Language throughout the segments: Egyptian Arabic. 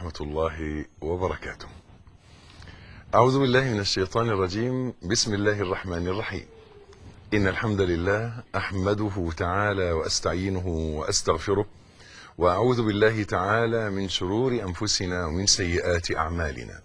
ورحمة الله وبركاته أعوذ بالله من الشيطان الرجيم بسم الله الرحمن الرحيم إن الحمد لله أحمده تعالى وأستعينه وأستغفره وأعوذ بالله تعالى من شرور أنفسنا ومن سيئات أعمالنا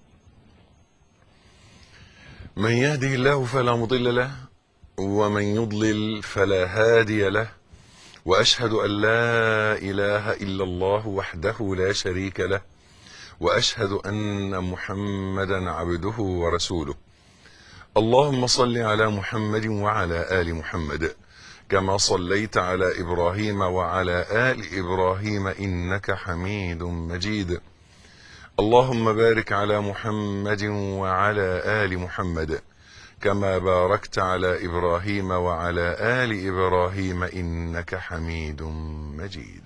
من يهده الله فلا مضل له ومن يضلل فلا هادي له واشهد ان لا اله الا الله وحده لا شريك له واشهد ان محمدا عبده ورسوله اللهم صل على محمد وعلى ال محمد كما صليت على ابراهيم وعلى ال ابراهيم انك حميد مجيد اللهم بارك على محمد وعلى ال محمد كما باركت على ابراهيم وعلى ال ابراهيم انك حميد مجيد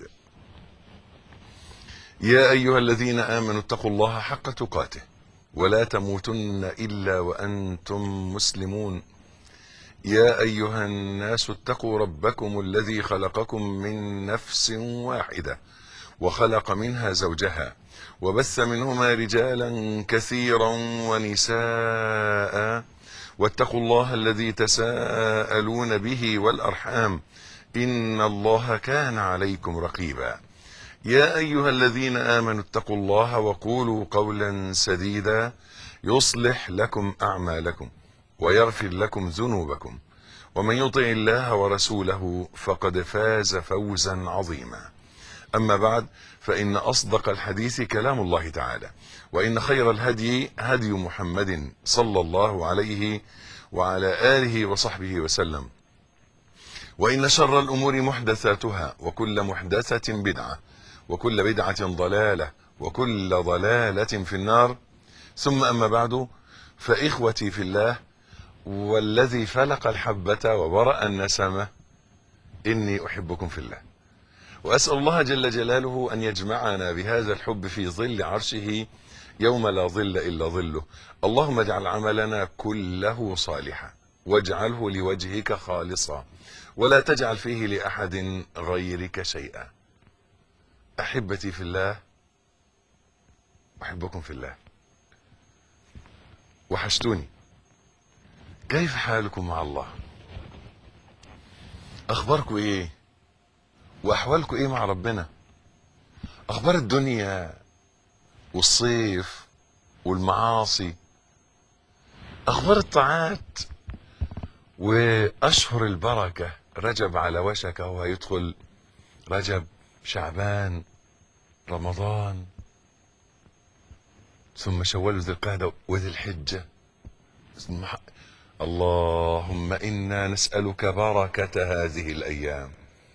يا ايها الذين امنوا اتقوا الله حق تقاته ولا تموتن الا وانتم مسلمون يا ايها الناس اتقوا ربكم الذي خلقكم من نفس واحده وخلق منها زوجها وبث منهما رجالا كثيرا ونساء واتقوا الله الذي تساءلون به والارحام ان الله كان عليكم رقيبا يا ايها الذين امنوا اتقوا الله وقولوا قولا سديدا يصلح لكم اعمالكم ويغفر لكم ذنوبكم ومن يطع الله ورسوله فقد فاز فوزا عظيما اما بعد فان اصدق الحديث كلام الله تعالى وان خير الهدي هدي محمد صلى الله عليه وعلى اله وصحبه وسلم وان شر الامور محدثاتها وكل محدثه بدعه وكل بدعه ضلاله وكل ضلاله في النار ثم اما بعد فاخوتي في الله والذي فلق الحبه وبرا النسمه اني احبكم في الله واسال الله جل جلاله ان يجمعنا بهذا الحب في ظل عرشه يوم لا ظل الا ظله اللهم اجعل عملنا كله صالحا واجعله لوجهك خالصا ولا تجعل فيه لاحد غيرك شيئا احبتي في الله احبكم في الله وحشتوني كيف حالكم مع الله اخباركم ايه واحوالكم ايه مع ربنا اخبار الدنيا والصيف والمعاصي اخبار الطاعات واشهر البركه رجب على وشك وهو يدخل رجب شعبان رمضان ثم شوال ذي القعده وذي الحجه ثم اللهم انا نسالك بركه هذه الايام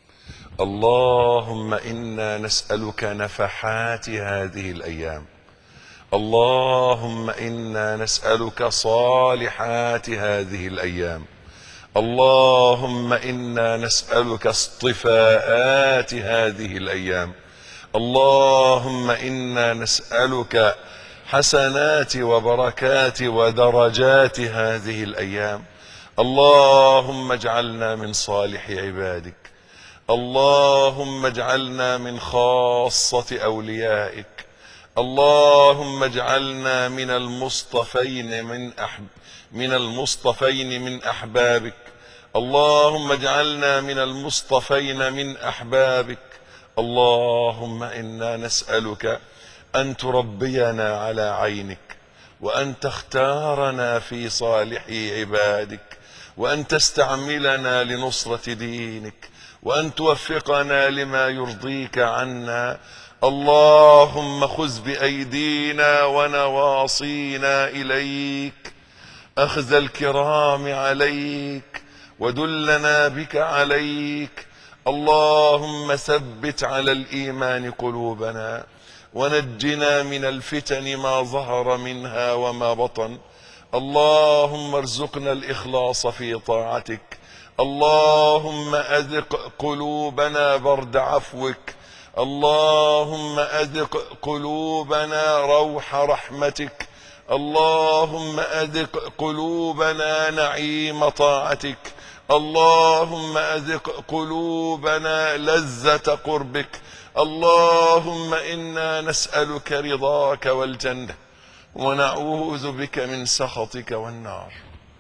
اللهم انا نسالك نفحات هذه الايام اللهم انا نسالك صالحات هذه الايام اللهم انا نسالك اصطفاءات هذه الايام اللهم انا نسالك حسنات وبركات ودرجات هذه الايام اللهم اجعلنا من صالح عبادك اللهم اجعلنا من خاصة أوليائك اللهم اجعلنا من المصطفين من أحب من المصطفين من أحبابك اللهم اجعلنا من المصطفين من أحبابك اللهم إنا نسألك أن تربينا على عينك وأن تختارنا في صالح عبادك وأن تستعملنا لنصرة دينك وان توفقنا لما يرضيك عنا اللهم خذ بايدينا ونواصينا اليك اخذ الكرام عليك ودلنا بك عليك اللهم ثبت على الايمان قلوبنا ونجنا من الفتن ما ظهر منها وما بطن اللهم ارزقنا الاخلاص في طاعتك اللهم اذق قلوبنا برد عفوك اللهم اذق قلوبنا روح رحمتك اللهم اذق قلوبنا نعيم طاعتك اللهم أذق قلوبنا لذة قربك اللهم إنا نسألك رضاك والجنة ونعوذ بك من سخطك والنار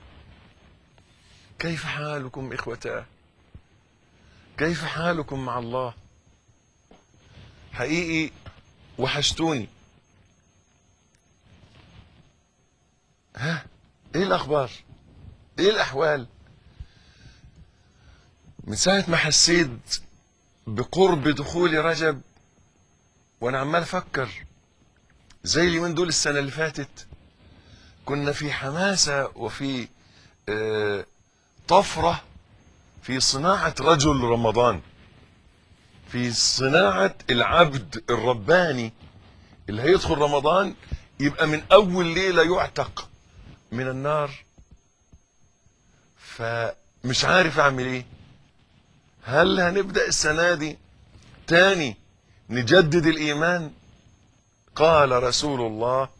كيف حالكم إخوتاه كيف حالكم مع الله حقيقي وحشتوني ها ايه الاخبار ايه الاحوال من ساعة ما حسيت بقرب دخول رجب وانا عمال افكر زي اليومين دول السنة اللي فاتت كنا في حماسة وفي آه طفرة في صناعة رجل رمضان في صناعة العبد الرباني اللي هيدخل رمضان يبقى من أول ليلة يعتق من النار فمش عارف أعمل إيه هل هنبدأ السنة دي تاني نجدد الإيمان قال رسول الله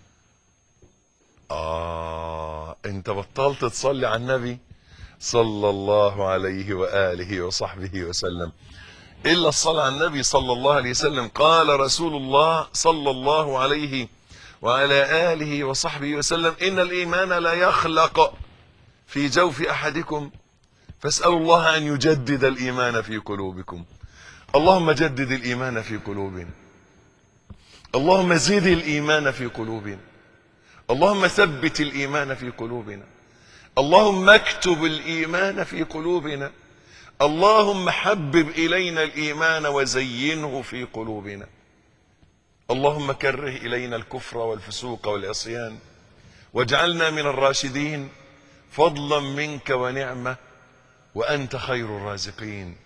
آه أنت بطلت تصلي على النبي صلى الله عليه وآله وصحبه وسلم إلا الصلاة على النبي صلى الله عليه وسلم قال رسول الله صلى الله عليه وعلى آله وصحبه وسلم إن الإيمان لا يخلق في جوف أحدكم فاسألوا الله أن يجدد الإيمان في قلوبكم اللهم جدد الإيمان في قلوبنا اللهم زد الإيمان في قلوبنا اللهم ثبت الإيمان في قلوبنا اللهم اكتب الإيمان في قلوبنا اللهم حبب إلينا الإيمان وزينه في قلوبنا اللهم كره إلينا الكفر والفسوق والعصيان واجعلنا من الراشدين فضلا منك ونعمة وأنت خير الرازقين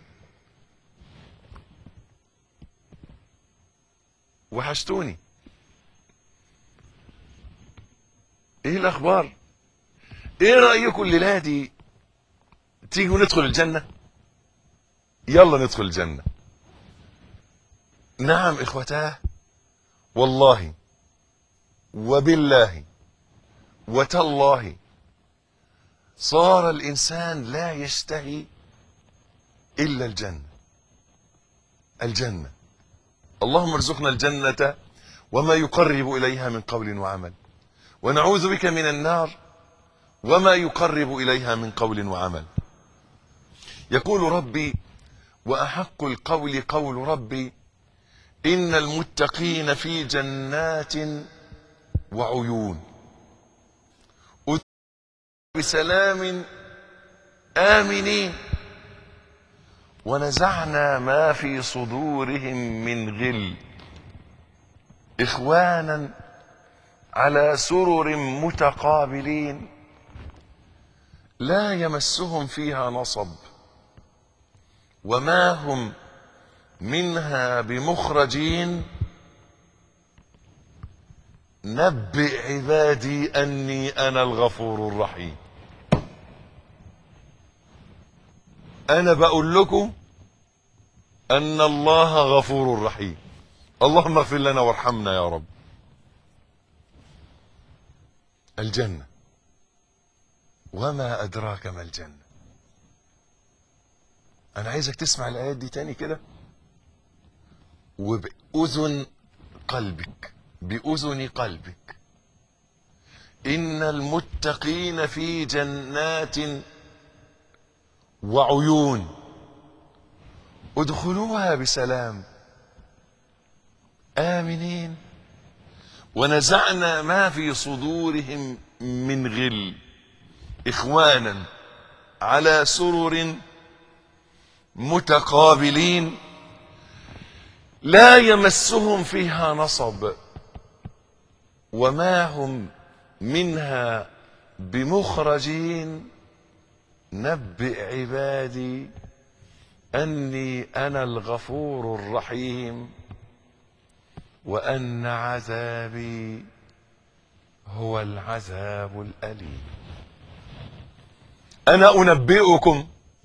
وحشتوني ايه الاخبار ايه رأيكم الليلة دي تيجوا ندخل الجنة يلا ندخل الجنة نعم اخوتاه والله وبالله وتالله صار الانسان لا يشتهي الا الجنة الجنة اللهم ارزقنا الجنة وما يقرب اليها من قول وعمل ونعوذ بك من النار وما يقرب اليها من قول وعمل يقول ربي واحق القول قول ربي ان المتقين في جنات وعيون بسلام امنين ونزعنا ما في صدورهم من غل اخوانا على سرر متقابلين لا يمسهم فيها نصب وما هم منها بمخرجين نبئ عبادي اني انا الغفور الرحيم انا بقول لكم ان الله غفور رحيم اللهم اغفر لنا وارحمنا يا رب الجنه وما ادراك ما الجنه انا عايزك تسمع الايات دي تاني كده وباذن قلبك باذن قلبك ان المتقين في جنات وعيون ادخلوها بسلام امنين ونزعنا ما في صدورهم من غل اخوانا على سرر متقابلين لا يمسهم فيها نصب وما هم منها بمخرجين نبئ عبادي اني انا الغفور الرحيم وان عذابي هو العذاب الاليم انا انبئكم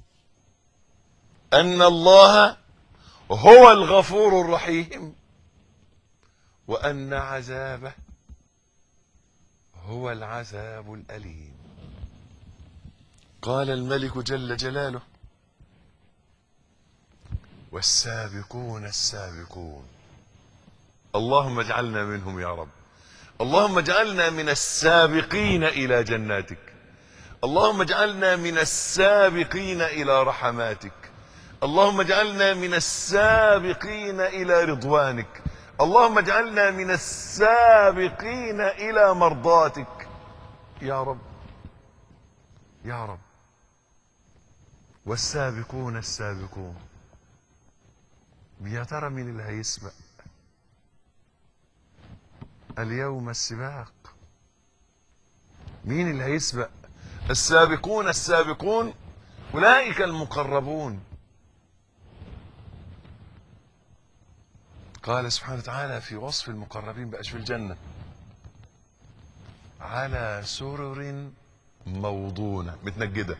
ان الله هو الغفور الرحيم وان عذابه هو العذاب الاليم قال الملك جل جلاله والسابقون السابقون اللهم اجعلنا منهم يا رب اللهم اجعلنا من السابقين الى جناتك اللهم اجعلنا من السابقين الى رحماتك اللهم اجعلنا من السابقين الى رضوانك اللهم اجعلنا من السابقين الى مرضاتك يا رب يا رب والسابقون السابقون يا ترى مين اللي هيسبق اليوم السباق مين اللي هيسبق السابقون السابقون اولئك المقربون قال سبحانه وتعالى في وصف المقربين بقاش في الجنة على سرر موضونة متنجدة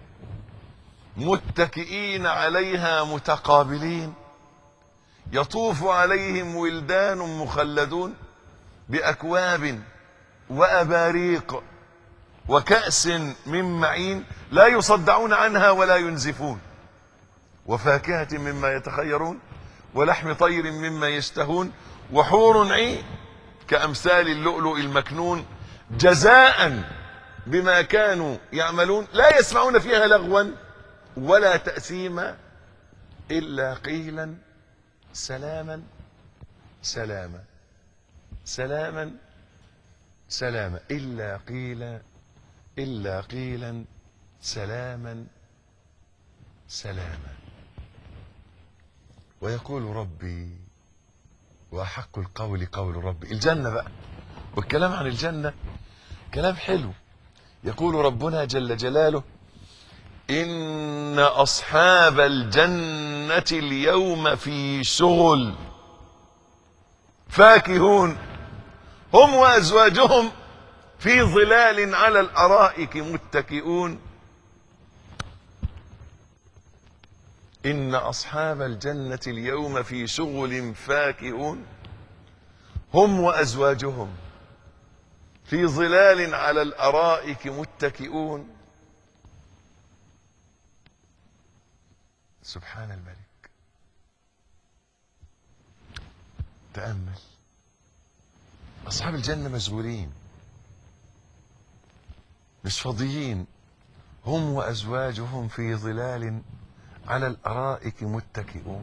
متكئين عليها متقابلين يطوف عليهم ولدان مخلدون بأكواب وأباريق وكأس من معين لا يصدعون عنها ولا ينزفون وفاكهة مما يتخيرون ولحم طير مما يشتهون وحور عين كأمثال اللؤلؤ المكنون جزاء بما كانوا يعملون لا يسمعون فيها لغوا ولا تأثيما إلا قيلا سلاما سلاما سلاما سلاما إلا قيلا إلا قيلا سلاما سلاما ويقول ربي وأحق القول قول ربي الجنة بقى والكلام عن الجنة كلام حلو يقول ربنا جل جلاله إن أصحاب الجنة اليوم في شغل فاكهون هم وأزواجهم في ظلال على الأرائك متكئون إن أصحاب الجنة اليوم في شغل فاكهون هم وأزواجهم في ظلال على الأرائك متكئون سبحان الملك تأمل أصحاب الجنة مشغولين مش فاضيين هم وأزواجهم في ظلال على الأرائك متكئون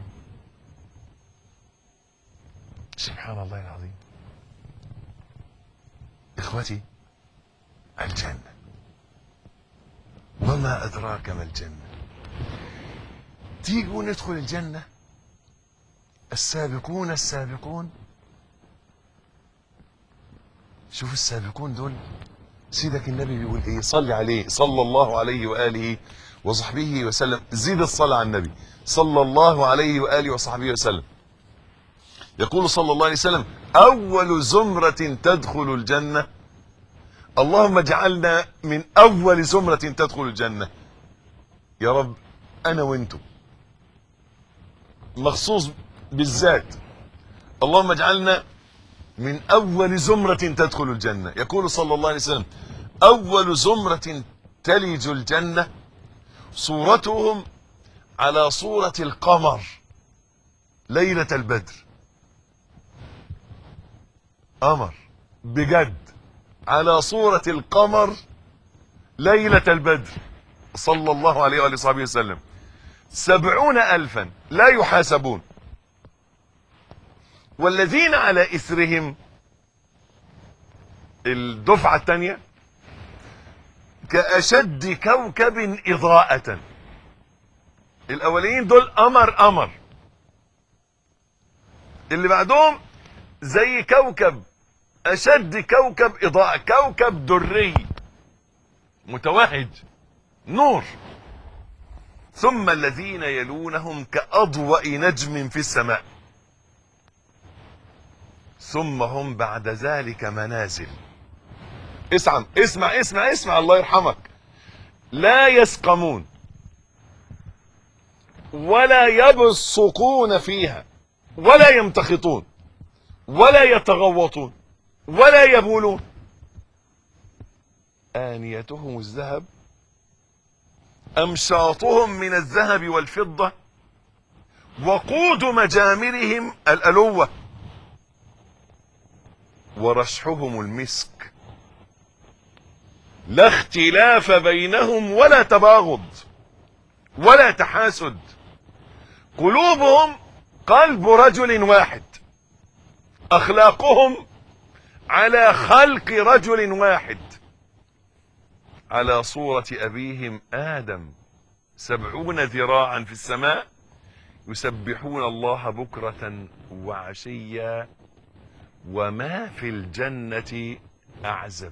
سبحان الله العظيم إخوتي الجنة وما أدراك ما الجنة تيجوا ندخل الجنة السابقون السابقون شوف السابقون دول سيدك النبي بيقول ايه صلي عليه صلى الله عليه وآله وصحبه وسلم زيد الصلاة على النبي صلى الله عليه وآله وصحبه وسلم يقول صلى الله عليه وسلم أول زمرة تدخل الجنة اللهم اجعلنا من أول زمرة تدخل الجنة يا رب أنا وانتم مخصوص بالذات اللهم اجعلنا من أول زمرة تدخل الجنة يقول صلى الله عليه وسلم أول زمرة تلج الجنة صورتهم على صورة القمر ليلة البدر قمر بجد على صورة القمر ليلة البدر صلى الله عليه وآله وصحبه وسلم سبعون ألفا لا يحاسبون والذين على إثرهم الدفعة الثانية كأشد كوكب إضاءة الأولين دول قمر قمر اللي بعدهم زي كوكب أشد كوكب إضاءة كوكب دري متوهج نور ثم الذين يلونهم كأضوأ نجم في السماء ثم هم بعد ذلك منازل اسمع اسمع اسمع اسمع الله يرحمك لا يسقمون ولا يبصقون فيها ولا يمتخطون ولا يتغوطون ولا يبولون آنيتهم الذهب أمشاطهم من الذهب والفضة وقود مجامرهم الألوة ورشحهم المسك لا اختلاف بينهم ولا تباغض ولا تحاسد قلوبهم قلب رجل واحد اخلاقهم على خلق رجل واحد على صورة ابيهم ادم سبعون ذراعا في السماء يسبحون الله بكرة وعشيا وما في الجنة اعزب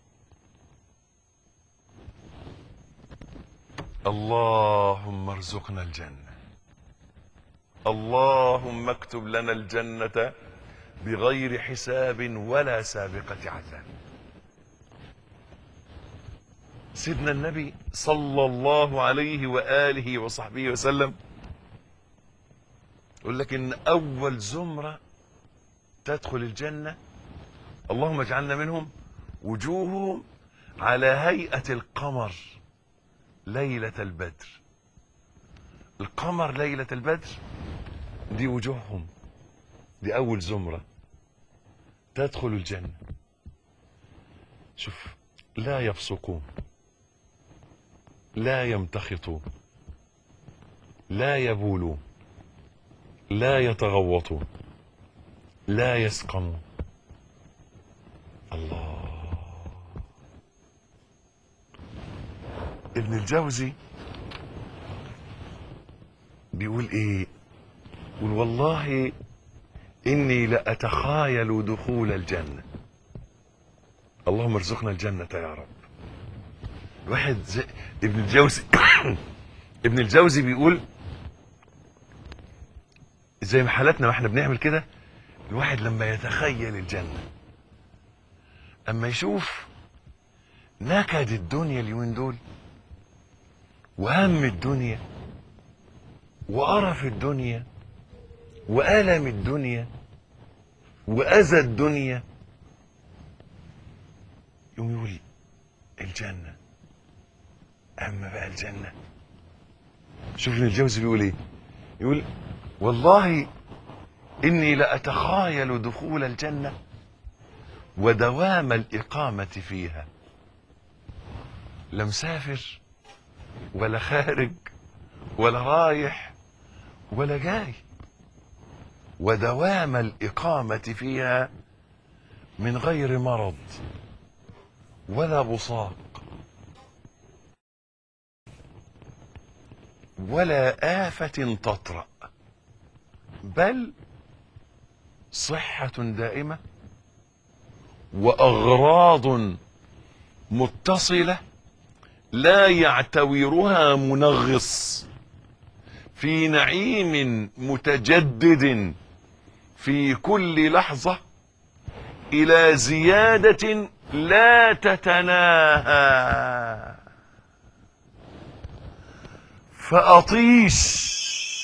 اللهم ارزقنا الجنة اللهم اكتب لنا الجنة بغير حساب ولا سابقة عذاب سيدنا النبي صلى الله عليه وآله وصحبه وسلم يقول لك إن أول زمرة تدخل الجنة اللهم اجعلنا منهم وجوههم على هيئة القمر ليلة البدر القمر ليلة البدر دي وجوههم دي أول زمرة تدخل الجنة شوف لا يفسقون لا يمتخطون لا يبولون لا يتغوطون لا يسقمون الله ابن الجوزي بيقول ايه يقول والله اني لاتخايل دخول الجنه اللهم ارزقنا الجنه يا رب واحد زي ابن الجوزي ابن الجوزي بيقول زي ما حالتنا واحنا بنعمل كده الواحد لما يتخيل الجنه اما يشوف نكد الدنيا اليومين دول وهم الدنيا وقرف الدنيا وألم الدنيا وأذى الدنيا يقوم يقول الجنة أما بقى الجنة شوف ابن الجوزي بيقول إيه يقول والله إني لأتخايل دخول الجنة ودوام الإقامة فيها لا مسافر ولا خارج ولا رايح ولا جاي ودوام الإقامة فيها من غير مرض ولا بصاق ولا آفة تطرأ بل صحة دائمة وأغراض متصلة لا يعتورها منغص في نعيم متجدد في كل لحظة إلى زيادة لا تتناهى فأطيش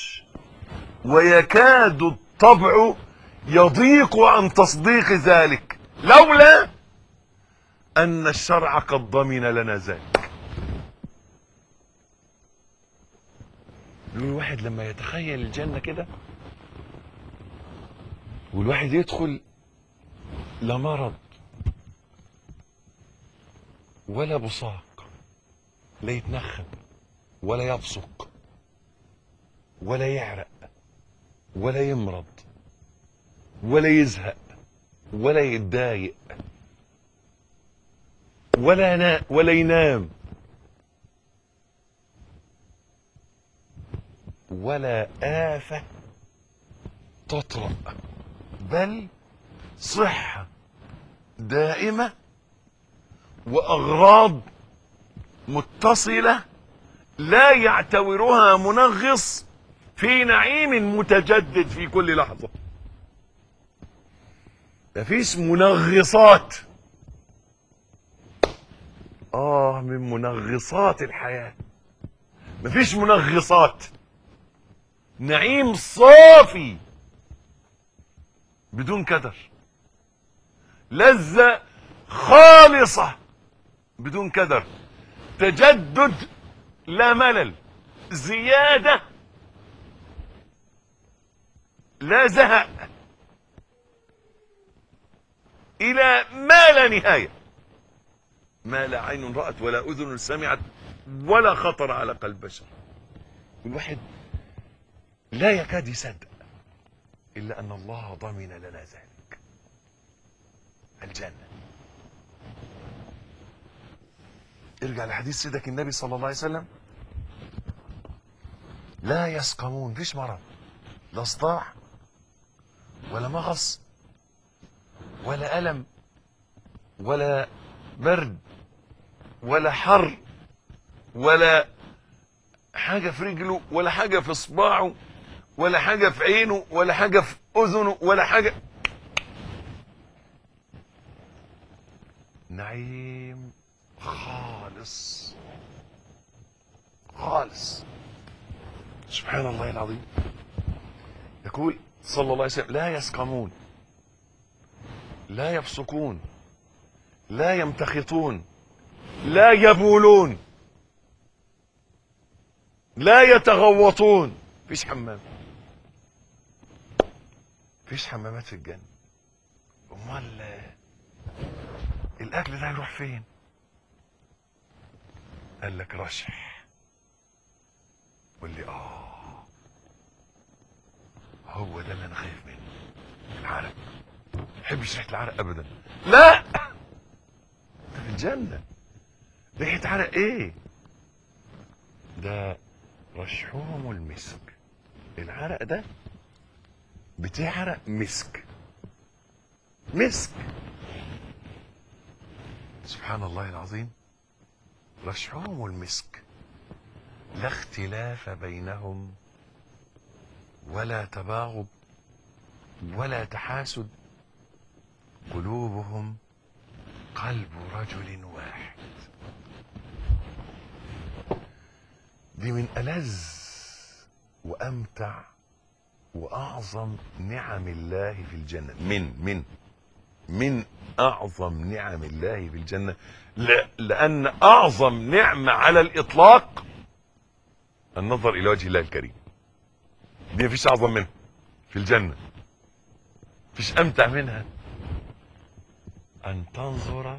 ويكاد الطبع يضيق عن تصديق ذلك لولا أن الشرع قد ضمن لنا ذلك الواحد لما يتخيل الجنة كده والواحد يدخل لا مرض ولا بصاق لا يتنخم ولا يبصق ولا يعرق ولا يمرض ولا يزهق ولا يتضايق ولا نا ولا ينام ولا آفة تطرأ بل صحة دائمة وأغراض متصلة لا يعتورها منغص في نعيم متجدد في كل لحظة مفيش منغصات آه من منغصات الحياة مفيش منغصات نعيم صافي بدون كدر لذة خالصة بدون كدر تجدد لا ملل زيادة لا زهق إلى ما لا نهاية ما لا عين رأت ولا أذن سمعت ولا خطر على قلب بشر الواحد لا يكاد يصدق إلا أن الله ضمن لنا ذلك الجنة ارجع لحديث سيدك النبي صلى الله عليه وسلم لا يسقمون فيش مرض لا صداع ولا مغص ولا ألم ولا برد ولا حر ولا حاجة في رجله ولا حاجة في صباعه ولا حاجة في عينه ولا حاجة في أذنه ولا حاجة نعيم خالص خالص سبحان الله العظيم يقول صلى الله عليه وسلم لا يسقمون لا يفسقون لا يمتخطون لا يبولون لا يتغوطون فيش حمام فيش حمامات في الجنة امال الاكل ده هيروح فين قال لك رشح قول لي اه هو ده اللي انا خايف منه العرق ما بحبش ريحه العرق ابدا لا ده في الجنه ريحه عرق ايه ده رشحهم المسك العرق ده بتعرق مسك مسك سبحان الله العظيم رشحهم المسك لا اختلاف بينهم ولا تباغض ولا تحاسد قلوبهم قلب رجل واحد دي من ألذ وأمتع وأعظم نعم الله في الجنة من من من أعظم نعم الله في الجنة لا لأن أعظم نعمة على الإطلاق النظر إلى وجه الله الكريم دي مفيش أعظم منها في الجنة مفيش أمتع منها أن تنظر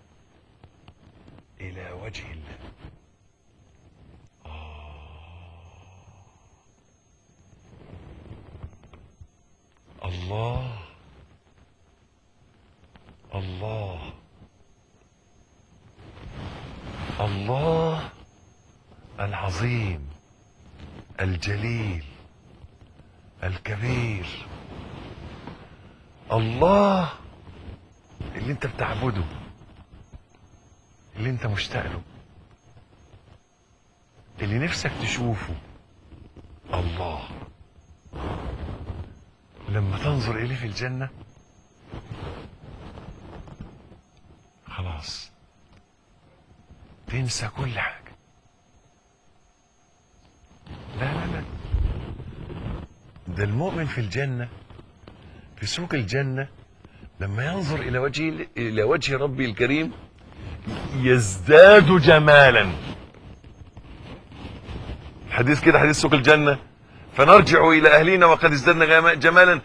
إلى وجه الله آه. الله الله الله العظيم الجليل الكبير الله اللي انت بتعبده اللي انت مشتاق له اللي نفسك تشوفه الله لما تنظر اليه في الجنه خلاص تنسى كل حاجه لا لا لا ده المؤمن في الجنه في سوق الجنه لما ينظر الى وجه الى وجه ربي الكريم يزداد جمالا حديث كده حديث سوق الجنه فنرجع الى اهلنا وقد ازددنا جمالا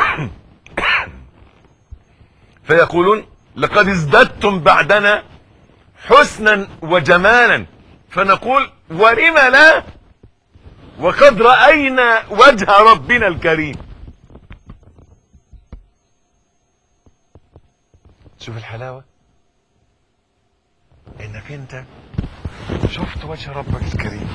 فيقولون لقد ازددتم بعدنا حسنا وجمالا فنقول ولم لا وقد راينا وجه ربنا الكريم شوف الحلاوة انك انت شفت وجه ربك الكريم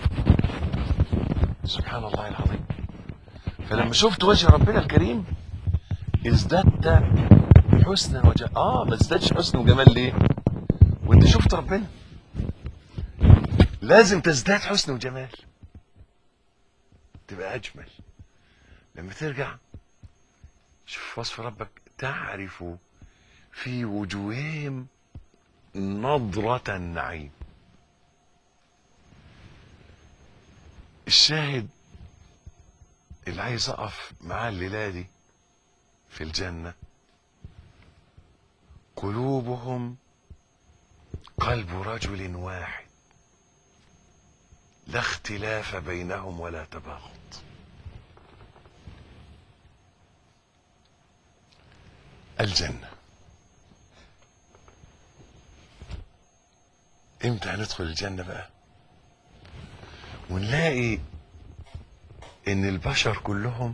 سبحان الله العظيم فلما شفت وجه ربنا الكريم ازددت حسنا وجه اه ما ازدادش حسن وجمال ليه وانت شفت ربنا لازم تزداد حسن وجمال تبقى اجمل لما ترجع شوف وصف ربك تعرف في وجوههم نضرة النعيم الشاهد اللي عايز اقف معاه الليلة دي في الجنة قلوبهم قلب رجل واحد لا اختلاف بينهم ولا تباغض الجنة امتى هندخل الجنة بقى ونلاقي ان البشر كلهم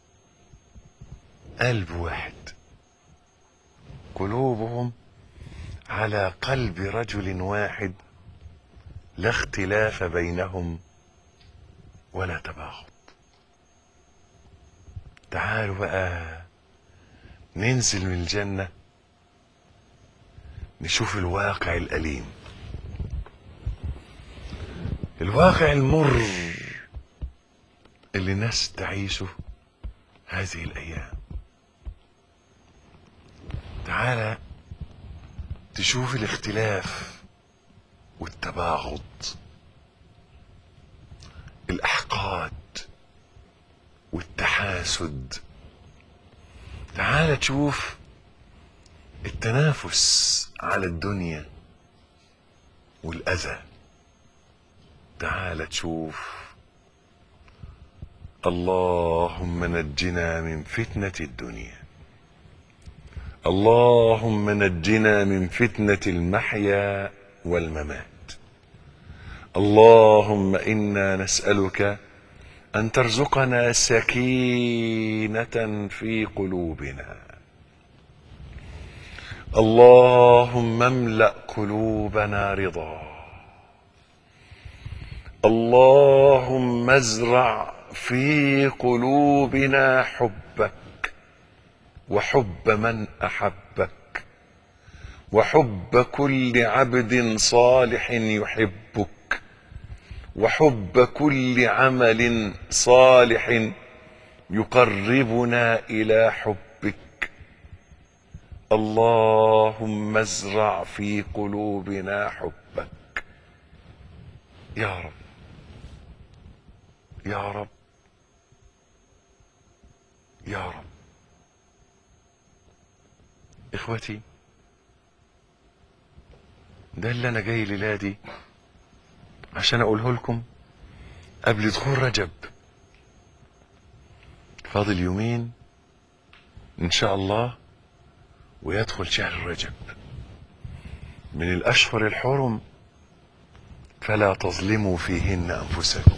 قلب واحد قلوبهم على قلب رجل واحد لا اختلاف بينهم ولا تباغض تعالوا بقى ننزل من الجنة نشوف الواقع الأليم الواقع المر اللي الناس تعيشه هذه الأيام تعالى تشوف الاختلاف والتباغض الأحقاد والتحاسد تعال تشوف التنافس على الدنيا والأذى تعال تشوف اللهم نجنا من فتنة الدنيا اللهم نجنا من فتنة المحيا والممات اللهم إنا نسألك أن ترزقنا سكينة في قلوبنا اللهم املأ قلوبنا رضا اللهم ازرع في قلوبنا حبك وحب من احبك وحب كل عبد صالح يحبك وحب كل عمل صالح يقربنا الى حبك اللهم ازرع في قلوبنا حبك يا رب يا رب يا رب اخوتي ده اللي انا جاي ليلادي عشان اقوله لكم قبل دخول رجب فاضل يومين ان شاء الله ويدخل شهر رجب من الاشهر الحرم فلا تظلموا فيهن انفسكم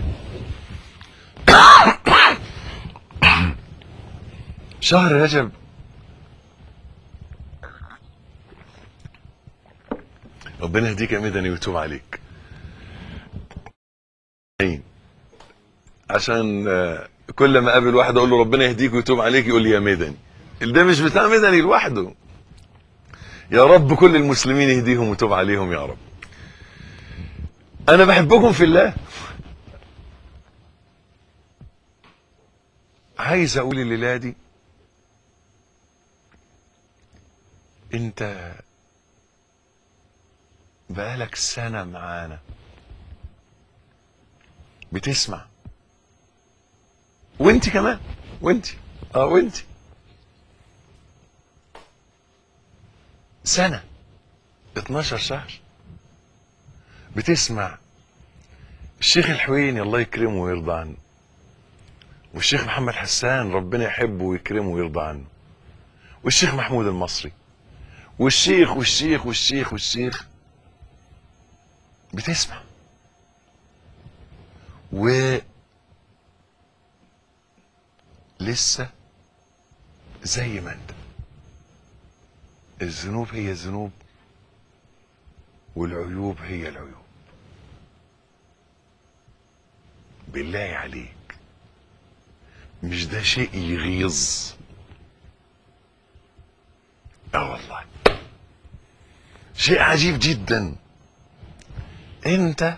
شهر رجب ربنا يهديك يا مدني ويتوب عليك عشان آه، كل ما اقابل واحد اقول له ربنا يهديك ويتوب عليك يقول لي يا مدني ده مش بتاع مدني لوحده يا رب كل المسلمين يهديهم ويتوب عليهم يا رب انا بحبكم في الله عايز اقول الليله دي انت بقالك سنه معانا بتسمع وانت كمان وانت اه وانت سنه 12 شهر بتسمع الشيخ الحويني الله يكرمه ويرضى عنه والشيخ محمد حسان ربنا يحبه ويكرمه ويرضى عنه والشيخ محمود المصري والشيخ والشيخ والشيخ والشيخ بتسمع و لسه زي ما انت الذنوب هي الذنوب والعيوب هي العيوب بالله عليك مش ده شيء يغيظ اه والله شيء عجيب جدا انت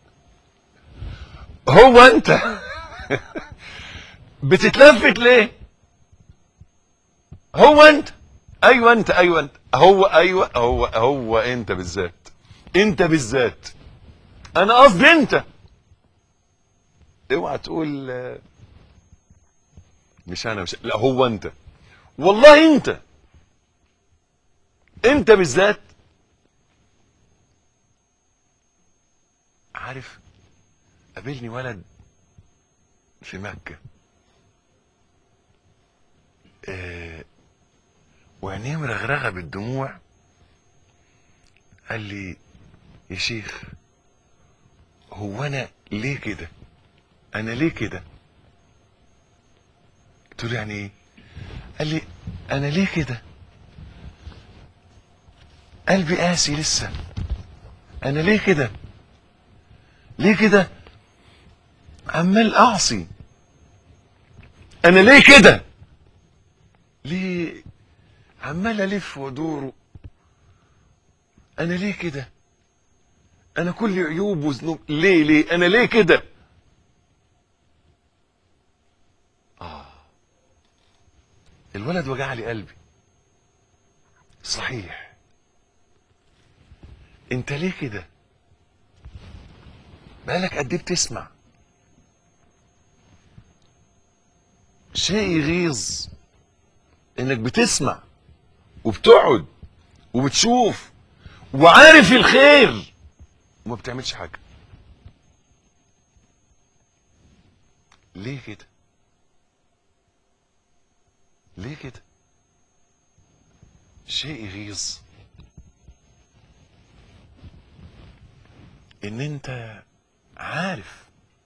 هو انت بتتلفت ليه هو انت ايوه انت ايوه انت هو ايوه هو هو انت بالذات انت بالذات انا قصدي انت اوعى تقول آه، مش انا مش لا هو انت والله انت انت بالذات عارف قابلني ولد في مكة آه وعينيه مرغرغة بالدموع قال لي يا شيخ هو انا ليه كده انا ليه كده قلت له يعني ايه قال لي انا ليه كده قلبي قاسي لسه انا ليه كده ليه كده عمال اعصي انا ليه كده ليه عمال الف وادور انا ليه كده انا كل عيوب وذنوب ليه ليه انا ليه كده اه الولد وجع لي قلبي صحيح انت ليه كده بقالك قد ايه بتسمع شيء يغيظ انك بتسمع وبتقعد وبتشوف وعارف الخير وما بتعملش حاجه ليه كده ليه كده شيء يغيظ ان انت عارف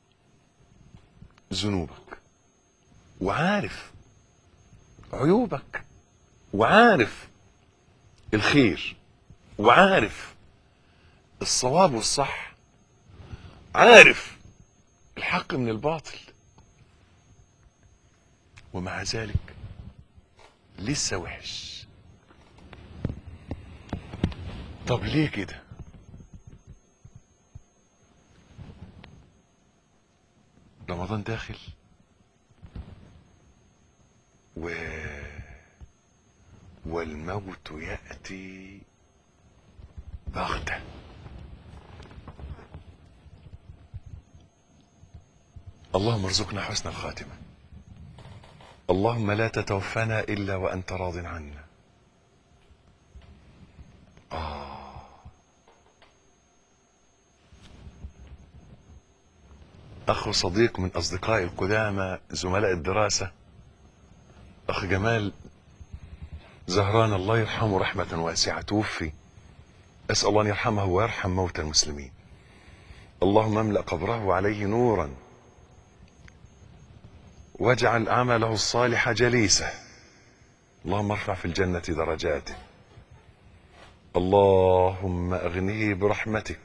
ذنوبك وعارف عيوبك وعارف الخير وعارف الصواب والصح عارف الحق من الباطل ومع ذلك لسه وحش طب ليه كده رمضان داخل و والموت يأتي بغتة اللهم ارزقنا حسن الخاتمة اللهم لا تتوفنا إلا وأنت راض عنا آه أخ صديق من أصدقائي القدامى زملاء الدراسة أخ جمال زهران الله يرحمه رحمة واسعة توفي أسأل الله أن يرحمه ويرحم موتى المسلمين اللهم املأ قبره عليه نورا واجعل عمله الصالح جليسه اللهم ارفع في الجنة درجاته اللهم أغنه برحمتك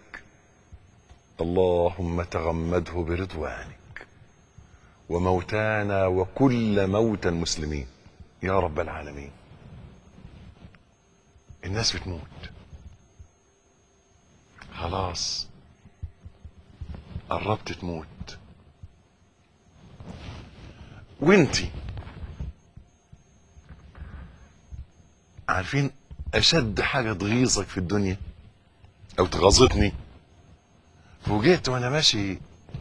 اللهم تغمده برضوانك وموتانا وكل موتى المسلمين يا رب العالمين الناس بتموت خلاص قربت تموت وانتي عارفين اشد حاجه تغيظك في الدنيا او تغاظتني فوجئت وانا ماشي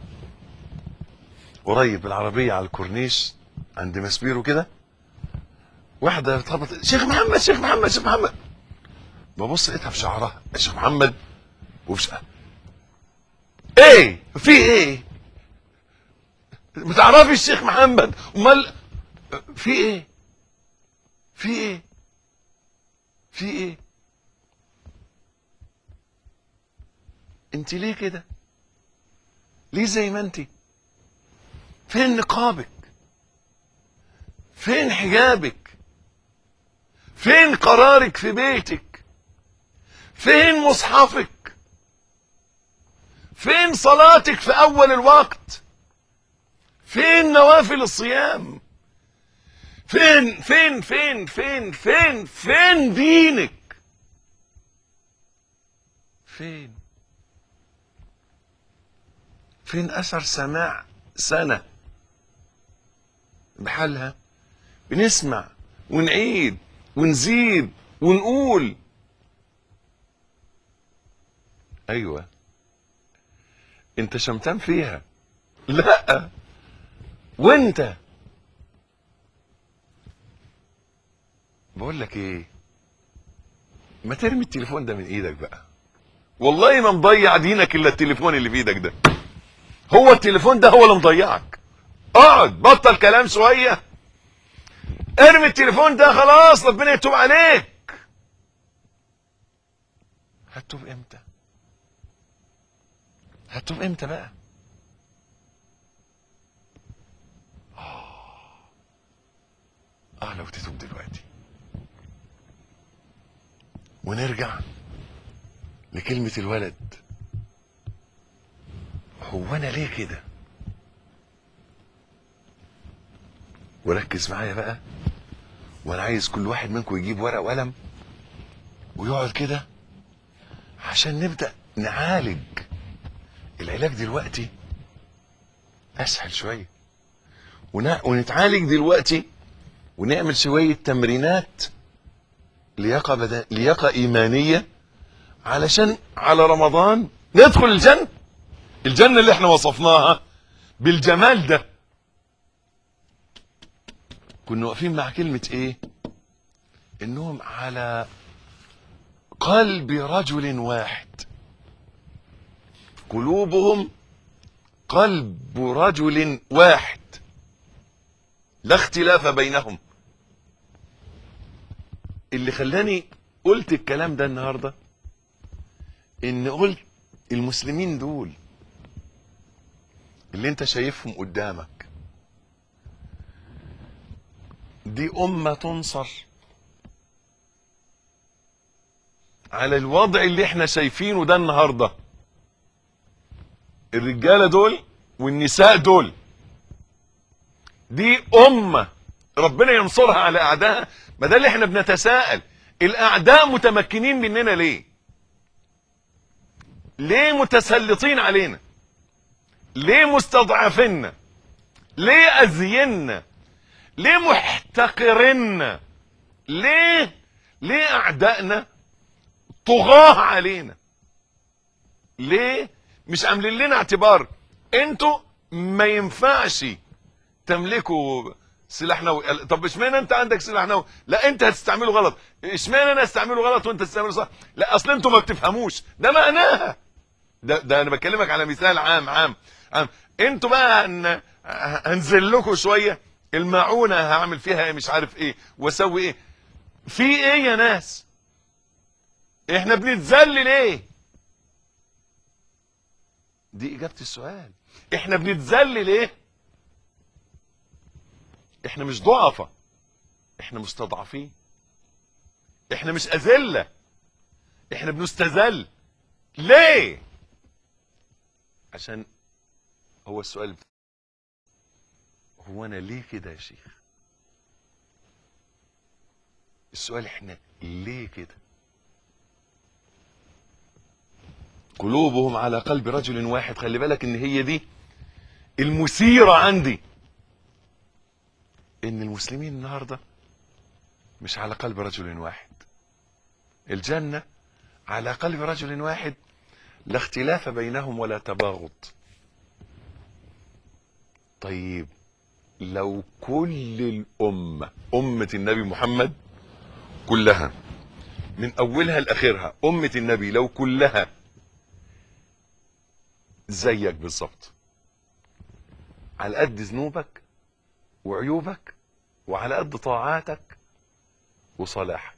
قريب بالعربيه على الكورنيش عند مسبيرو كده واحده بتخبط شيخ محمد شيخ محمد شيخ محمد ببص لقيتها في شعرها يا شيخ محمد وفي شعرها. ايه في ايه بتعرفي الشيخ محمد امال في ايه في ايه في ايه انت ليه كده ليه زي ما انت فين نقابك فين حجابك فين قرارك في بيتك فين مصحفك فين صلاتك في اول الوقت فين نوافل الصيام فين فين فين فين فين فين دينك فين فين اثر سماع سنه بحالها بنسمع ونعيد ونزيد ونقول ايوه انت شمتان فيها لا وانت بقول لك ايه ما ترمي التليفون ده من ايدك بقى والله ما مضيع دينك الا التليفون اللي في ايدك ده هو التليفون ده هو اللي مضيعك اقعد بطل كلام شويه ارمي التليفون ده خلاص ربنا يتوب عليك هتتوب امتى هتتوب امتى بقى اه اه لو تتوب دلوقتي ونرجع لكلمة الولد هو انا ليه كده وركز معايا بقى وانا عايز كل واحد منكم يجيب ورقة وقلم ويقعد كده عشان نبدأ نعالج العلاج دلوقتي اسهل شوية ون- ونتعالج دلوقتي ونعمل شوية تمرينات لياقة بدن... لياقة إيمانية علشان على رمضان ندخل الجنة الجنة اللي احنا وصفناها بالجمال ده كنا واقفين مع كلمة ايه انهم على قلب رجل واحد قلوبهم قلب رجل واحد لا اختلاف بينهم اللي خلاني قلت الكلام ده النهارده ان قلت المسلمين دول اللي انت شايفهم قدامك دي أمة تنصر على الوضع اللي احنا شايفينه ده النهارده الرجالة دول والنساء دول دي أمة ربنا ينصرها على أعدائها ما ده اللي احنا بنتساءل الأعداء متمكنين مننا ليه ليه متسلطين علينا ليه مستضعفيننا ليه أذينا ليه محتقرنا ليه ليه أعدائنا طغاة علينا ليه مش عاملين لنا اعتبار انتوا ما ينفعش تملكوا سلاح نووي طب اشمعنى انت عندك سلاح نووي لا انت هتستعمله غلط اشمعنى انا استعمله غلط وانت تستعمله صح لا اصل انتوا ما بتفهموش ده معناها ده ده انا بكلمك على مثال عام عام عام انتوا بقى هن هنزل لكم شويه المعونه هعمل فيها مش عارف ايه واسوي ايه في ايه يا ناس احنا بنتذل ليه دي اجابه السؤال احنا بنتذل ليه احنا مش ضعفة احنا مستضعفين احنا مش اذلة احنا بنستذل ليه عشان هو السؤال بتاع هو انا ليه كده يا شيخ السؤال احنا ليه كده قلوبهم على قلب رجل واحد خلي بالك ان هي دي المثيرة عندي ان المسلمين النهاردة مش على قلب رجل واحد الجنة على قلب رجل واحد لا اختلاف بينهم ولا تباغض طيب لو كل الأمة أمة النبي محمد كلها من أولها لآخرها أمة النبي لو كلها زيك بالظبط على قد ذنوبك وعيوبك وعلى قد طاعاتك وصلاحك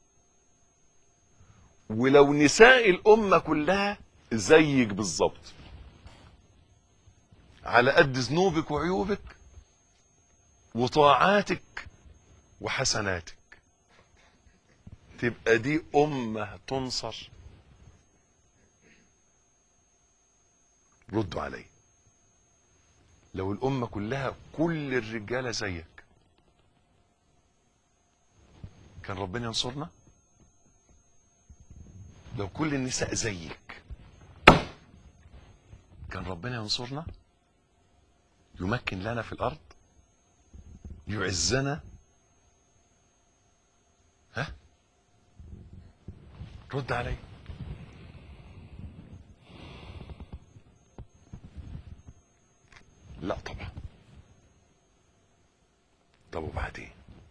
ولو نساء الأمة كلها زيك بالظبط على قد ذنوبك وعيوبك وطاعاتك وحسناتك تبقى دي أمة تنصر ردوا علي لو الأمة كلها كل الرجالة زيك كان ربنا ينصرنا لو كل النساء زيك كان ربنا ينصرنا يمكن لنا في الأرض يعزنا ها رد علي لا طبعا طب وبعدين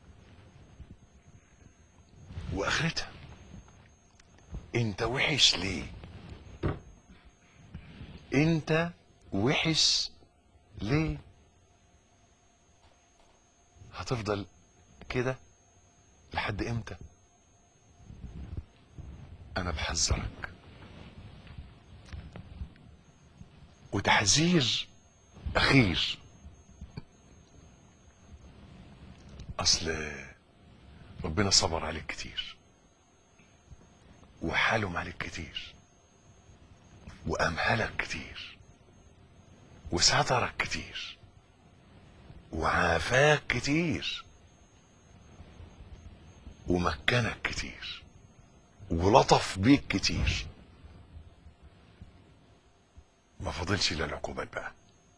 واخرتها انت وحش ليه انت وحش ليه هتفضل كده لحد امتى انا بحذرك وتحذير اخير اصل ربنا صبر عليك كتير وحلم عليك كتير وامهلك كتير وسترك كتير وعافاك كتير ومكنك كتير ولطف بيك كتير ما فاضلش الا العقوبات بقى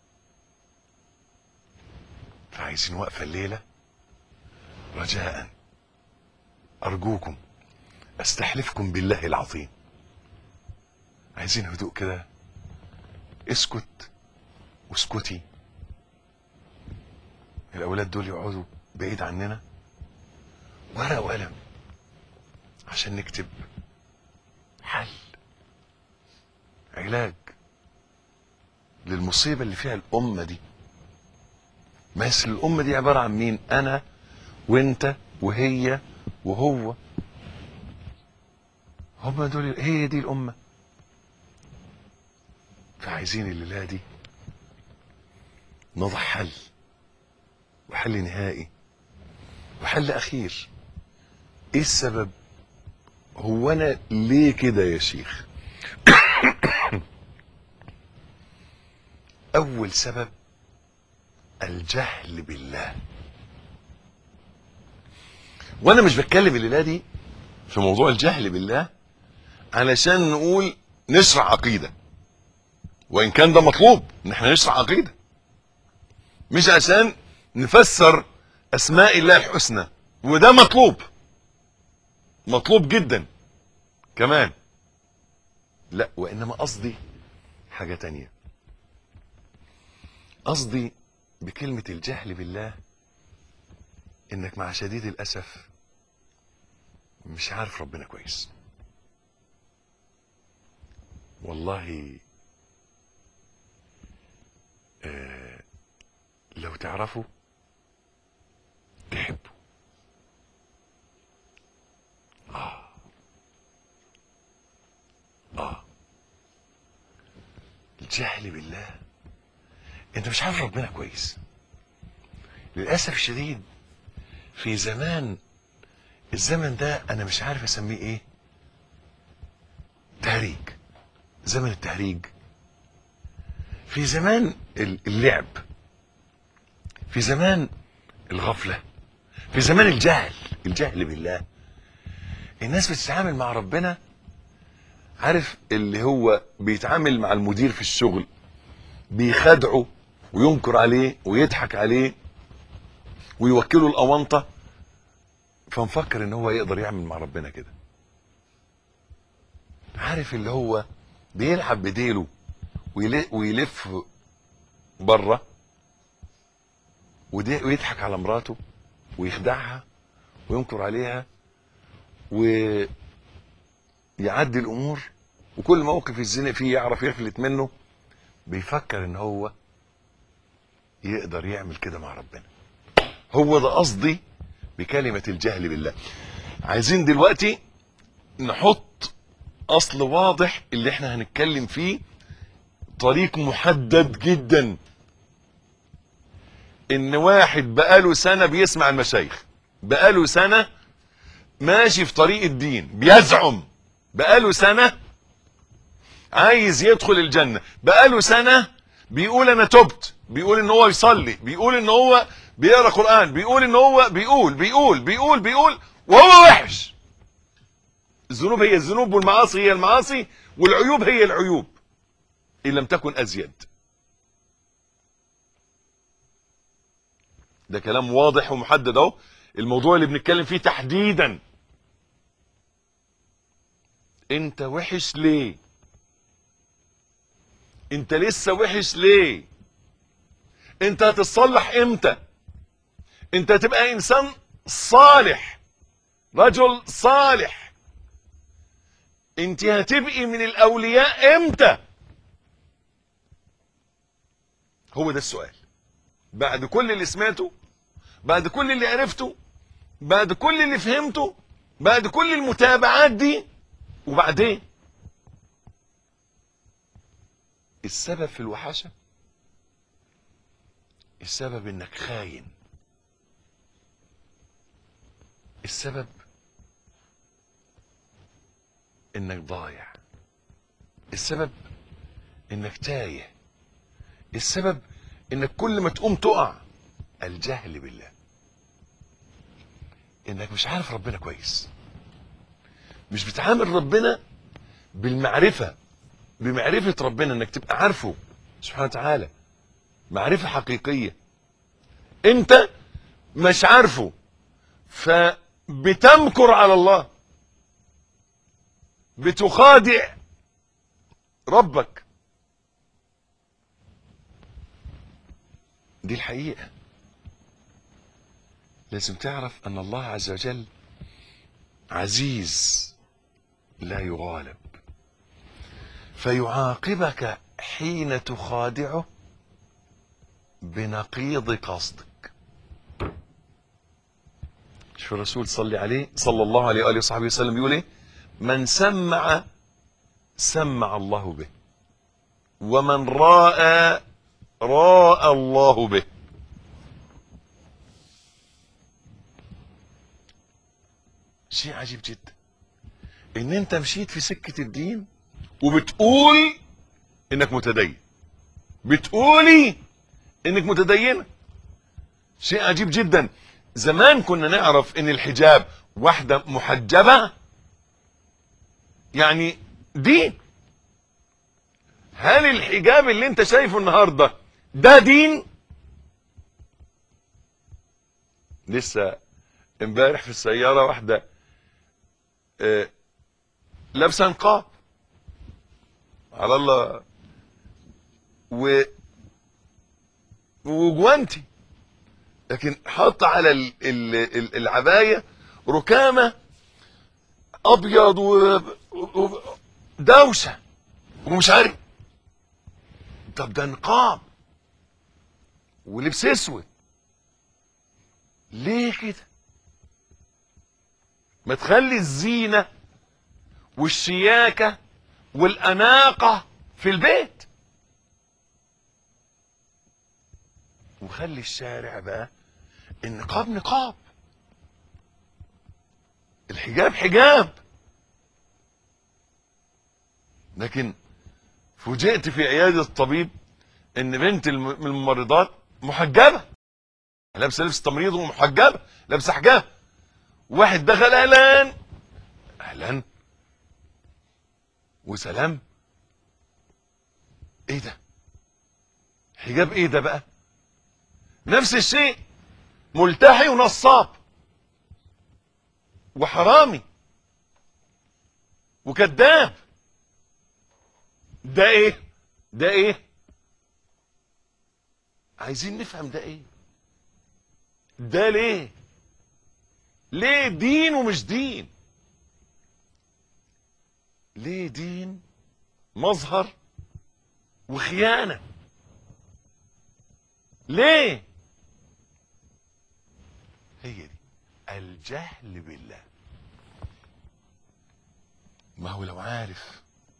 فعايزين وقفه الليله رجاء ارجوكم استحلفكم بالله العظيم عايزين هدوء كده اسكت واسكتي الاولاد دول يقعدوا بعيد عننا ورقه وقلم عشان نكتب حل علاج للمصيبه اللي فيها الامه دي بس الامه دي عباره عن مين انا وانت وهي وهو هم دول هي دي الامه فعايزين الليله دي نضع حل وحل نهائي وحل اخير ايه السبب هو انا ليه كده يا شيخ اول سبب الجهل بالله وانا مش بتكلم الليله دي في موضوع الجهل بالله علشان نقول نشرع عقيده وان كان ده مطلوب ان احنا نشرع عقيده مش عشان نفسر اسماء الله الحسنى وده مطلوب مطلوب جدا كمان لا وانما قصدي حاجه تانية قصدي بكلمه الجهل بالله انك مع شديد الاسف مش عارف ربنا كويس والله آه لو تعرفوا تحبوا اه اه الجهل بالله انت مش عارف ربنا كويس للاسف الشديد في زمان الزمن ده انا مش عارف اسميه ايه تهريج زمن التهريج في زمان اللعب في زمان الغفلة في زمان الجهل الجهل بالله الناس بتتعامل مع ربنا عارف اللي هو بيتعامل مع المدير في الشغل بيخدعه وينكر عليه ويضحك عليه ويوكله الأونطة فمفكر ان هو يقدر يعمل مع ربنا كده عارف اللي هو بيلعب بديله ويلف بره ويضحك على مراته ويخدعها وينكر عليها ويعدي الامور وكل موقف يتزنق فيه يعرف يفلت منه بيفكر ان هو يقدر يعمل كده مع ربنا هو ده قصدي بكلمة الجهل بالله عايزين دلوقتي نحط اصل واضح اللي احنا هنتكلم فيه طريق محدد جدا ان واحد بقاله سنة بيسمع المشايخ بقاله سنة ماشي في طريق الدين بيزعم بقاله سنة عايز يدخل الجنة بقاله سنة بيقول انا تبت بيقول ان هو يصلي بيقول ان هو بيقرا قرآن بيقول ان هو بيقول بيقول بيقول بيقول وهو وحش الذنوب هي الذنوب والمعاصي هي المعاصي والعيوب هي العيوب ان لم تكن ازيد ده كلام واضح ومحدد اهو الموضوع اللي بنتكلم فيه تحديدا انت وحش ليه انت لسه وحش ليه انت هتتصلح امتى انت هتبقى انسان صالح رجل صالح انت هتبقي من الاولياء امتى هو ده السؤال بعد كل اللي سمعته بعد كل اللي عرفته بعد كل اللي فهمته بعد كل المتابعات دي وبعدين السبب في الوحشة السبب انك خاين السبب انك ضايع السبب انك تايه السبب انك كل ما تقوم تقع الجهل بالله انك مش عارف ربنا كويس مش بتعامل ربنا بالمعرفة بمعرفة ربنا انك تبقى عارفه سبحانه وتعالى معرفة حقيقية انت مش عارفه فبتمكر على الله بتخادع ربك دي الحقيقة لازم تعرف ان الله عز وجل عزيز لا يغالب فيعاقبك حين تخادعه بنقيض قصدك شوف الرسول صلى عليه صلى الله عليه واله وصحبه وسلم يقول ايه من سمع سمع الله به ومن راى راى الله به شيء عجيب جدا ان انت مشيت في سكة الدين وبتقول انك متدين بتقولي انك متدينة شيء عجيب جدا زمان كنا نعرف ان الحجاب واحدة محجبة يعني دين هل الحجاب اللي انت شايفه النهاردة ده دين لسه امبارح في السيارة واحدة آه، لابسه نقاب على الله و وجوانتي لكن حط على ال... ال... ال- العبايه ركامه ابيض و... و... دوشه ومش عارف طب ده نقاب ولبس اسود ليه كده ما تخلي الزينة والشياكة والأناقة في البيت وخلي الشارع بقى النقاب نقاب الحجاب حجاب لكن فوجئت في عيادة الطبيب ان بنت الم- من الممرضات محجبة لابسه لبس تمريض ومحجبة لابسه حجاب واحد دخل اهلا اهلا وسلام ايه ده حجاب ايه ده بقى نفس الشيء ملتحي ونصاب وحرامي وكذاب ده ايه ده ايه عايزين نفهم ده ايه ده ليه ليه دين ومش دين ليه دين مظهر وخيانة ليه هي دي الجهل بالله ما هو لو عارف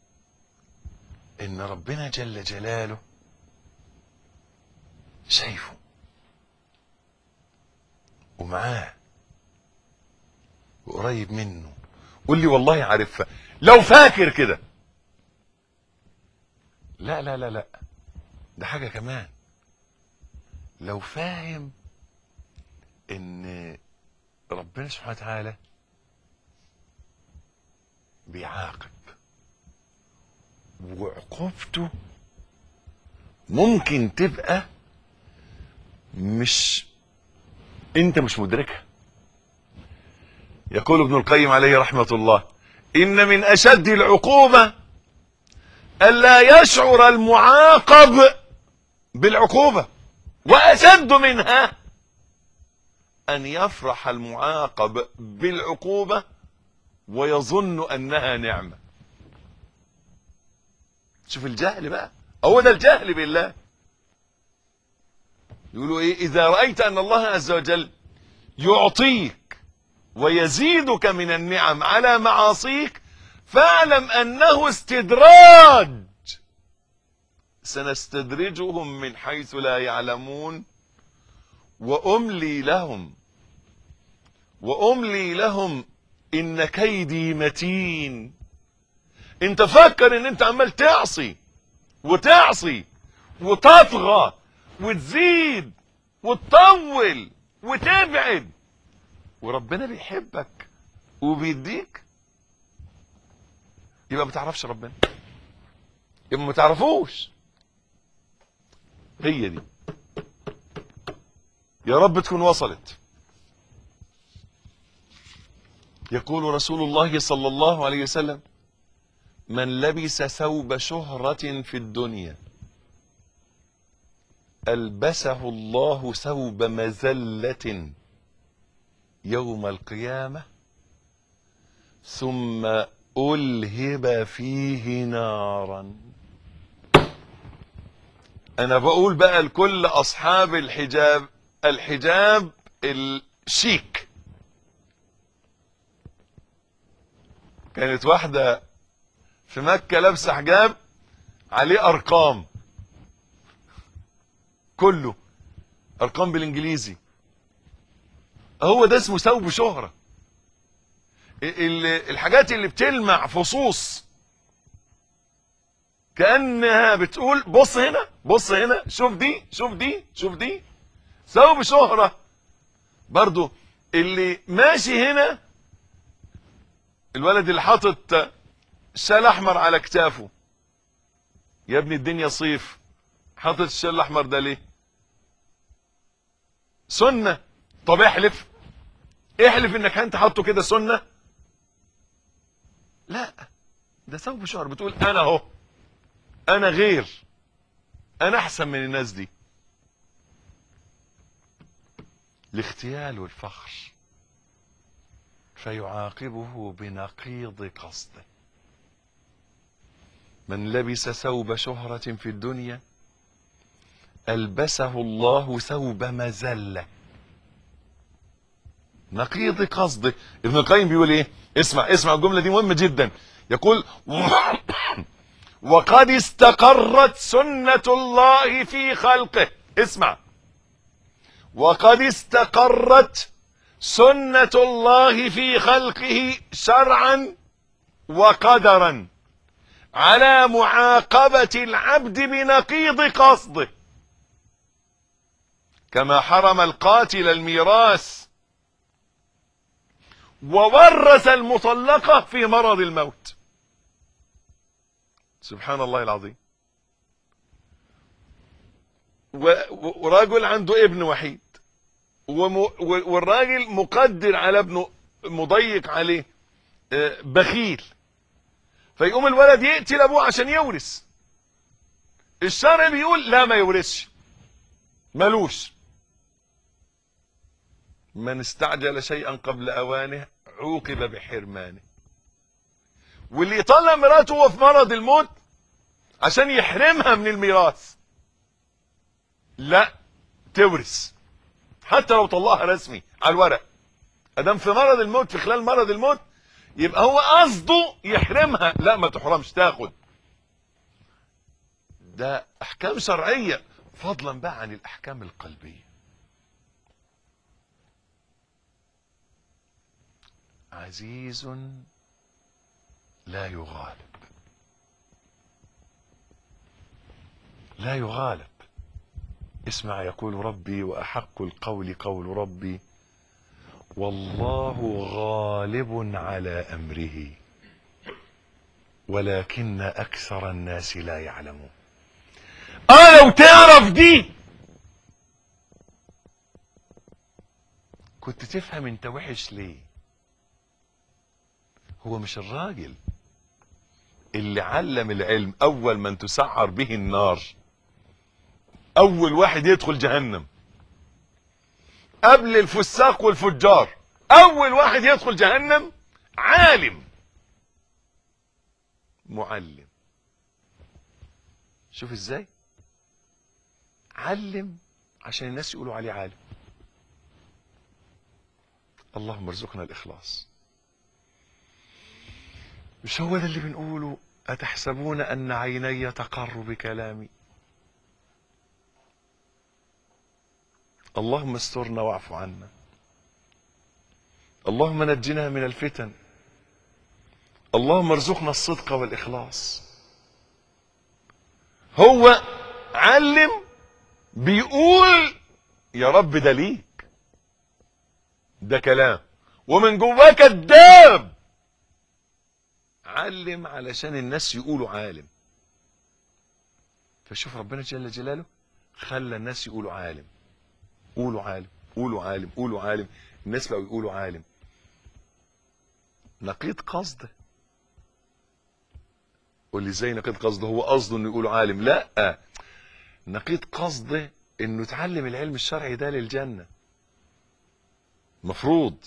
ان ربنا جل جلاله شايفه ومعاه وقريب منه قول لي والله عارفها لو فاكر كده لا لا لا لا ده حاجة كمان لو فاهم ان ربنا سبحانه وتعالى بيعاقب وعقوبته ممكن تبقى مش انت مش مدركها يقول ابن القيم عليه رحمة الله إن من أشد العقوبة ألا يشعر المعاقب بالعقوبة وأشد منها أن يفرح المعاقب بالعقوبة ويظن أنها نعمة شوف الجهل بقى هو ده الجهل بالله يقولوا ايه اذا رأيت ان الله عز وجل يعطيك ويزيدك من النعم على معاصيك فاعلم انه استدراج سنستدرجهم من حيث لا يعلمون واملي لهم واملي لهم ان كيدي متين انت فكر ان انت عمال تعصي وتعصي وتطغى وتزيد وتطول وتبعد وربنا بيحبك وبيديك يبقى ما تعرفش ربنا يبقى ما تعرفوش هي دي يا رب تكون وصلت يقول رسول الله صلى الله عليه وسلم من لبس ثوب شهرة في الدنيا ألبسه الله ثوب مزلة يوم القيامة ثم ألهب فيه نارا أنا بقول بقى لكل أصحاب الحجاب الحجاب الشيك كانت واحدة في مكة لابسة حجاب عليه أرقام كله أرقام بالإنجليزي هو ده اسمه ثوب شهرة ال- الحاجات اللي بتلمع فصوص كأنها بتقول بص هنا بص هنا شوف دي شوف دي شوف دي ثوب شهرة برضو اللي ماشي هنا الولد اللي حاطط شال احمر على كتافه يا ابني الدنيا صيف حاطط الشال الاحمر ده ليه سنة طب احلف احلف انك انت حاطه كده سنة لا ده ثوب شهر بتقول انا اهو انا غير انا احسن من الناس دي الاغتيال والفخر فيعاقبه بنقيض قصده من لبس ثوب شهرة في الدنيا ألبسه الله ثوب مزلة نقيض قصده ابن القيم بيقول ايه اسمع اسمع الجملة دي مهمة جدا يقول وقد استقرت سنة الله في خلقه اسمع وقد استقرت سنة الله في خلقه شرعا وقدرا على معاقبة العبد بنقيض قصده كما حرم القاتل الميراث وورث المطلقة في مرض الموت سبحان الله العظيم و- ورجل عنده ابن وحيد وم- و- والراجل مقدر على ابنه مضيق عليه آه، بخيل فيقوم الولد يقتل ابوه عشان يورث الشرع بيقول لا ما يورثش ملوش من استعجل شيئا قبل اوانه عوقب بحرمانه واللي يطلع مراته وهو في مرض الموت عشان يحرمها من الميراث لا تورث حتى لو طلقها رسمي على الورق ادام في مرض الموت في خلال مرض الموت يبقى هو قصده يحرمها لا ما تحرمش تاخد ده احكام شرعيه فضلا بقى عن الاحكام القلبيه عزيز لا يغالب لا يغالب اسمع يقول ربي واحق القول قول ربي والله غالب على امره ولكن اكثر الناس لا يعلمون اه لو تعرف دي كنت تفهم انت وحش ليه هو مش الراجل اللي علم العلم اول من تسعر به النار اول واحد يدخل جهنم قبل الفساق والفجار اول واحد يدخل جهنم عالم معلم شوف ازاي علم عشان الناس يقولوا عليه عالم اللهم ارزقنا الإخلاص مش هو ده اللي بنقوله أتحسبون أن عيني تقر بكلامي اللهم استرنا واعف عنا اللهم نجنا من الفتن اللهم ارزقنا الصدق والإخلاص هو علم بيقول يا رب ده ليك ده كلام ومن جواه كذاب علم علشان الناس يقولوا عالم فشوف ربنا جل جلاله خلى الناس يقولوا عالم قولوا عالم قولوا عالم قولوا عالم الناس بقوا يقولوا عالم نقيض قصده قول لي ازاي نقيض قصده هو قصده انه يقولوا عالم لا نقيض قصده انه يتعلم العلم الشرعي ده للجنه مفروض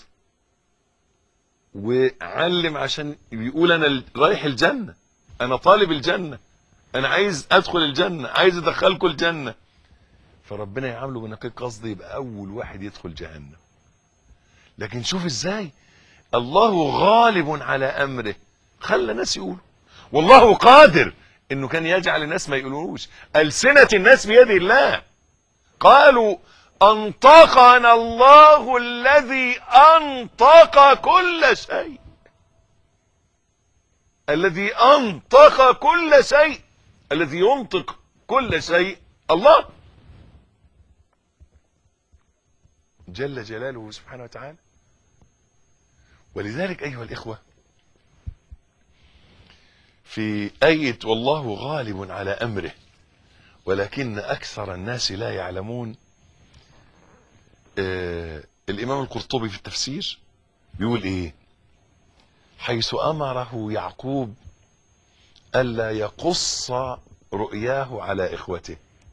وعلم عشان بيقول انا رايح الجنه انا طالب الجنه انا عايز ادخل الجنه عايز ادخلكم الجنه فربنا يعامله بنقيض قصد يبقى اول واحد يدخل جهنم لكن شوف ازاي الله غالب على امره خلى الناس يقولوا والله قادر انه كان يجعل الناس ما يقولوش السنه الناس بيد الله قالوا انطقنا الله الذي انطق كل شيء الذي انطق كل شيء الذي ينطق كل شيء الله جل جلاله سبحانه وتعالى ولذلك ايها الاخوه في ايه والله غالب على امره ولكن اكثر الناس لا يعلمون آه الامام القرطبي في التفسير بيقول ايه حيث امره يعقوب الا يقص رؤياه على اخوته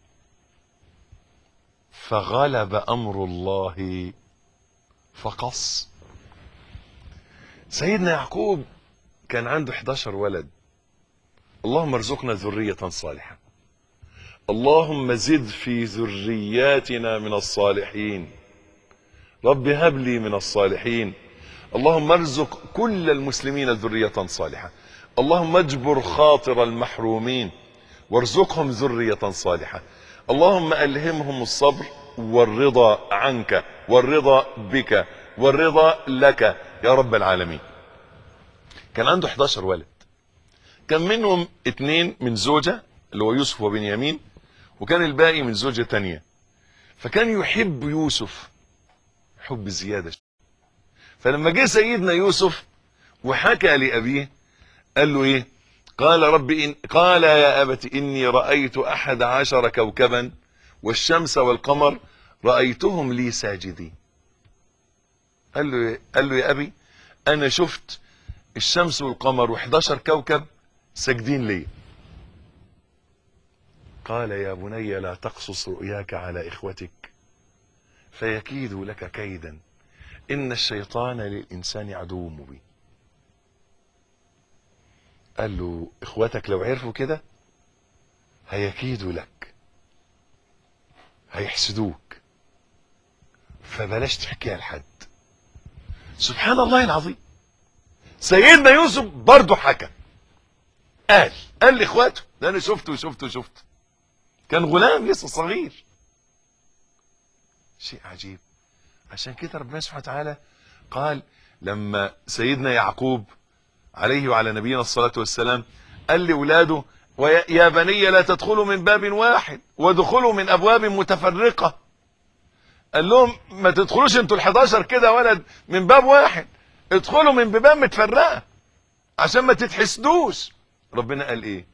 فغلب امر الله فقص سيدنا يعقوب كان عنده 11 ولد اللهم ارزقنا ذريه صالحه اللهم زد في ذرياتنا من الصالحين رب هب لي من الصالحين اللهم ارزق كل المسلمين ذرية صالحة اللهم اجبر خاطر المحرومين وارزقهم ذرية صالحة اللهم ألهمهم الصبر والرضا عنك والرضا بك والرضا لك يا رب العالمين كان عنده 11 ولد كان منهم اتنين من زوجة اللي هو يوسف وبنيامين وكان الباقي من زوجة تانية فكان يحب يوسف حب زيادة فلما جه سيدنا يوسف وحكى لأبيه قال له ايه قال رب إن قال يا أبت إني رأيت أحد عشر كوكبا والشمس والقمر رأيتهم لي ساجدين قال له إيه؟ قال له يا أبي أنا شفت الشمس والقمر و11 كوكب ساجدين لي قال يا بني لا تقصص رؤياك على إخوتك فيكيدوا لك كيدا إن الشيطان للإنسان عدو مبين قال له إخواتك لو عرفوا كده هيكيدوا لك هيحسدوك فبلاش تحكيها لحد سبحان الله العظيم سيدنا يوسف برضه حكى قال قال لاخواته ده انا شفته وشفته وشفته كان غلام لسه صغير شيء عجيب عشان كده ربنا سبحانه وتعالى قال لما سيدنا يعقوب عليه وعلى نبينا الصلاة والسلام قال لأولاده ويا بني لا تدخلوا من باب واحد وادخلوا من أبواب متفرقة قال لهم ما تدخلوش انتوا ال11 كده ولد من باب واحد ادخلوا من بيبان متفرقة عشان ما تتحسدوش ربنا قال ايه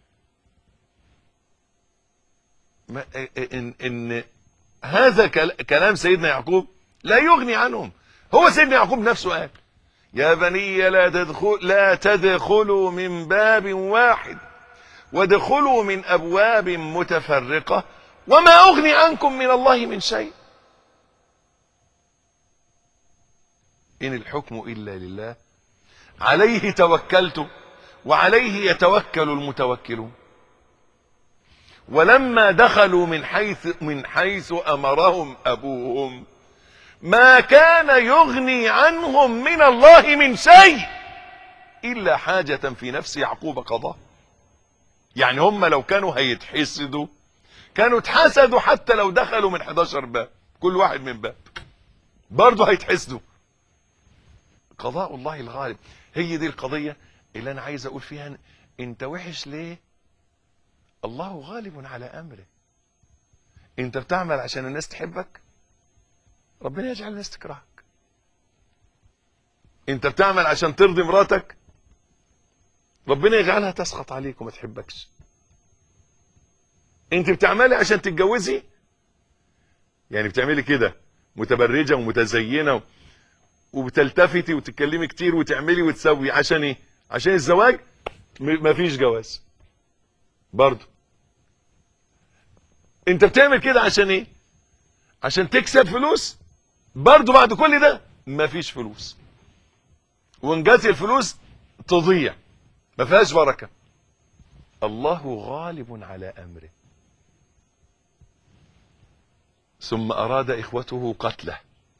ما ان, إن هذا كلام سيدنا يعقوب لا يغني عنهم هو سيدنا يعقوب نفسه قال يا بني لا تدخل لا تدخلوا من باب واحد وادخلوا من ابواب متفرقه وما اغني عنكم من الله من شيء ان الحكم الا لله عليه توكلت وعليه يتوكل المتوكلون ولما دخلوا من حيث من حيث امرهم ابوهم ما كان يغني عنهم من الله من شيء الا حاجة في نفس يعقوب قضاه يعني هم لو كانوا هيتحسدوا كانوا اتحسدوا حتى لو دخلوا من 11 باب كل واحد من باب برضه هيتحسدوا قضاء الله الغالب هي دي القضية اللي انا عايز اقول فيها انت وحش ليه الله غالب على امره انت بتعمل عشان الناس تحبك ربنا يجعل الناس تكرهك انت بتعمل عشان ترضي مراتك ربنا يجعلها تسخط عليك وما تحبكش انت بتعملي عشان تتجوزي يعني بتعملي كده متبرجة ومتزينة وبتلتفتي وتتكلمي كتير وتعملي وتسوي عشان ايه عشان الزواج م- مفيش جواز برضه انت بتعمل كده عشان ايه عشان تكسب فلوس برضه بعد كل ده مفيش فلوس وان جات الفلوس تضيع ما فيهاش بركه الله غالب على امره ثم اراد اخوته قتله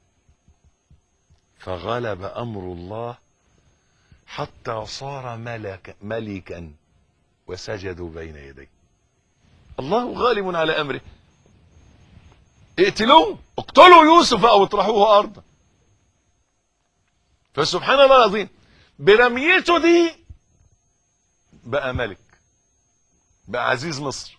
فغلب امر الله حتى صار ملك ملكا وسجدوا بين يديه الله غالب على امره اقتلوه اقتلوا يوسف او اطرحوه ارضا فسبحان الله العظيم برميته دي بقى ملك بقى عزيز مصر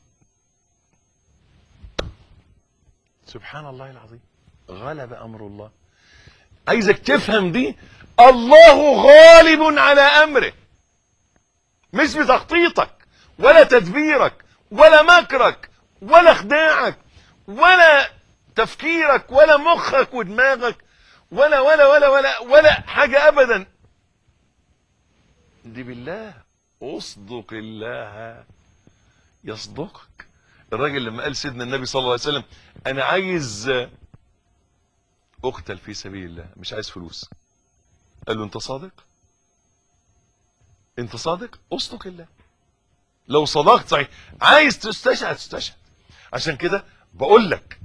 سبحان الله العظيم غلب امر الله عايزك تفهم دي الله غالب على امره مش بتخطيطك ولا تدبيرك ولا مكرك ولا خداعك ولا تفكيرك ولا مخك ودماغك ولا ولا ولا ولا ولا حاجة ابدا دي بالله اصدق الله يصدقك الراجل لما قال سيدنا النبي صلى الله عليه وسلم انا عايز اقتل في سبيل الله مش عايز فلوس قال له انت صادق انت صادق اصدق الله لو صدقت صحيح عايز تستشهد تستشهد عشان كده بقول لك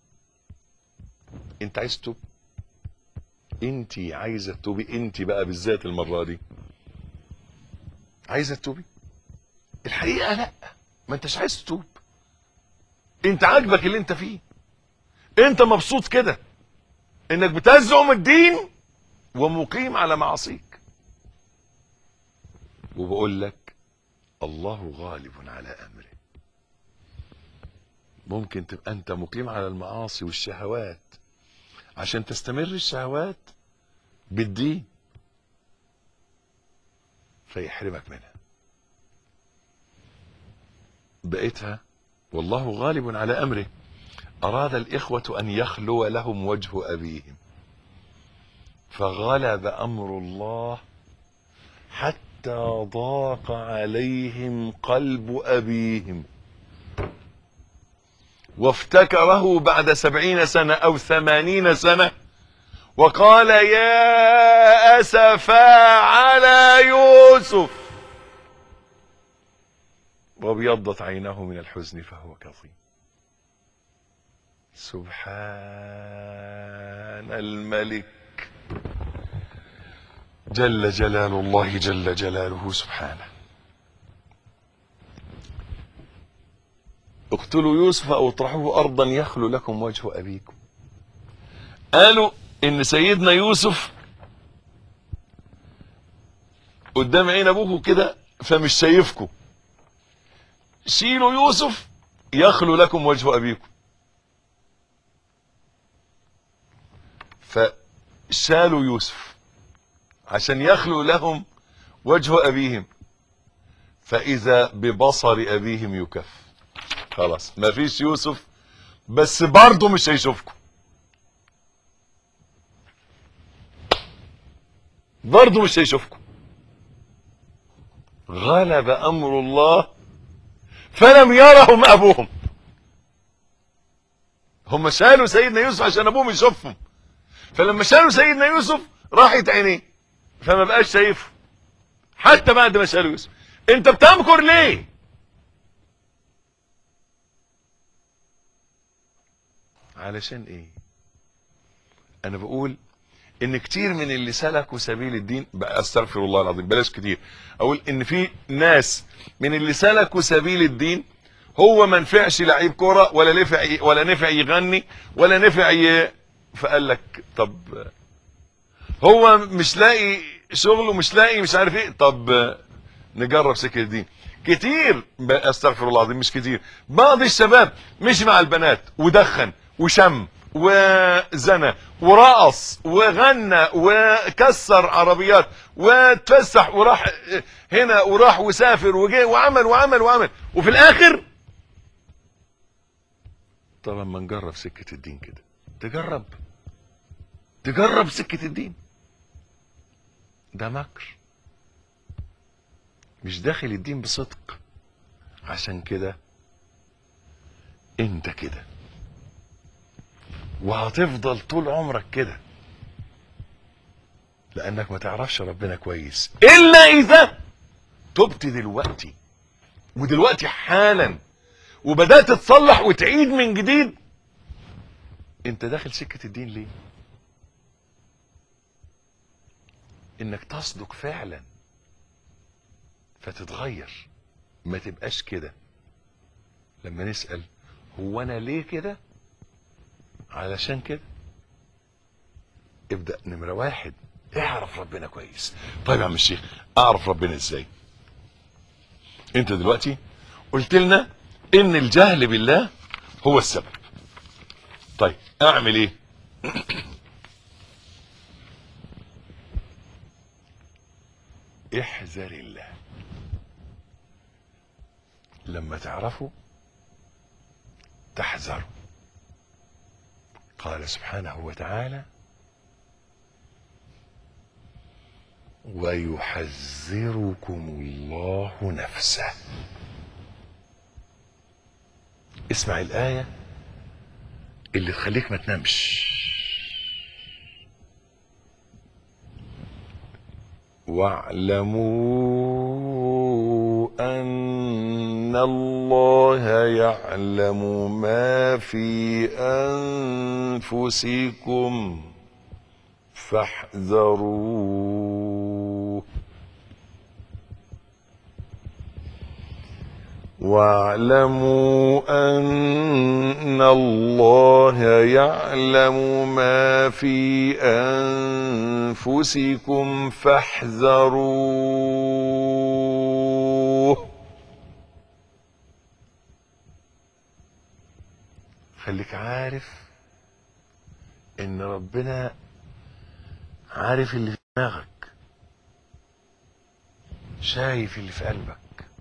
انت عايز تتوب انت عايزه تتوبي انت بقى بالذات المره دي عايزه تتوبي الحقيقه لا ما انتش عايز تتوب انت عاجبك اللي انت فيه انت مبسوط كده انك بتزعم الدين ومقيم على معاصيك وبقول لك الله غالب على امره ممكن تبقى انت مقيم على المعاصي والشهوات عشان تستمر الشهوات بالدين فيحرمك منها بقيتها والله غالب على امره اراد الاخوه ان يخلو لهم وجه ابيهم فغلب امر الله حتى ضاق عليهم قلب ابيهم وافتكره بعد سبعين سنة أو ثمانين سنة وقال يا أسفا على يوسف وابيضت عيناه من الحزن فهو كظيم سبحان الملك جل جلال الله جل جلاله سبحانه اقتلوا يوسف او اطرحوه ارضا يخلو لكم وجه ابيكم قالوا ان سيدنا يوسف قدام عين ابوكم كده فمش شايفكم شيلوا يوسف يخلو لكم وجه ابيكم فشالوا يوسف عشان يخلو لهم وجه ابيهم فاذا ببصر ابيهم يكف خلاص مفيش يوسف بس برضه مش هيشوفكم برضه مش هيشوفكم غلب امر الله فلم يرهم ابوهم هم شالوا سيدنا يوسف عشان ابوهم يشوفهم فلما شالوا سيدنا يوسف راحت عينيه فما بقاش شايفه حتى بعد ما شالوا يوسف انت بتمكر ليه علشان ايه انا بقول ان كتير من اللي سلكوا سبيل الدين بقى استغفر الله العظيم بلاش كتير اقول ان في ناس من اللي سلكوا سبيل الدين هو ما نفعش لعيب كوره ولا نفع ي- ولا نفع يغني ولا نفع ي... فقال لك طب هو مش لاقي شغل ومش لاقي مش عارف ايه طب نجرب سكه الدين كتير ب- استغفر الله العظيم مش كتير بعض الشباب مشي مع البنات ودخن وشم وزنى ورقص وغنى وكسر عربيات وتفسح وراح هنا وراح وسافر وجي وعمل وعمل وعمل وفي الاخر طبعا ما نجرب سكه الدين كده تجرب تجرب سكه الدين ده مكر مش داخل الدين بصدق عشان كده انت كده وهتفضل طول عمرك كده لانك ما تعرفش ربنا كويس الا اذا تبت دلوقتي ودلوقتي حالا وبدات تصلح وتعيد من جديد انت داخل سكه الدين ليه انك تصدق فعلا فتتغير ما تبقاش كده لما نسأل هو انا ليه كده علشان كده ابدأ نمرة واحد اعرف ربنا كويس طيب يا عم الشيخ اعرف ربنا ازاي انت دلوقتي قلت لنا ان الجهل بالله هو السبب طيب اعمل ايه احذر الله لما تعرفه تحذره قال سبحانه وتعالى ويحذركم الله نفسه اسمع الآية اللي تخليك ما تنامش واعلموا أن الله يعلم ما في أنفسكم فاحذروه واعلموا أن الله يعلم ما في أنفسكم فاحذروه خليك عارف ان ربنا عارف اللي في دماغك شايف اللي في قلبك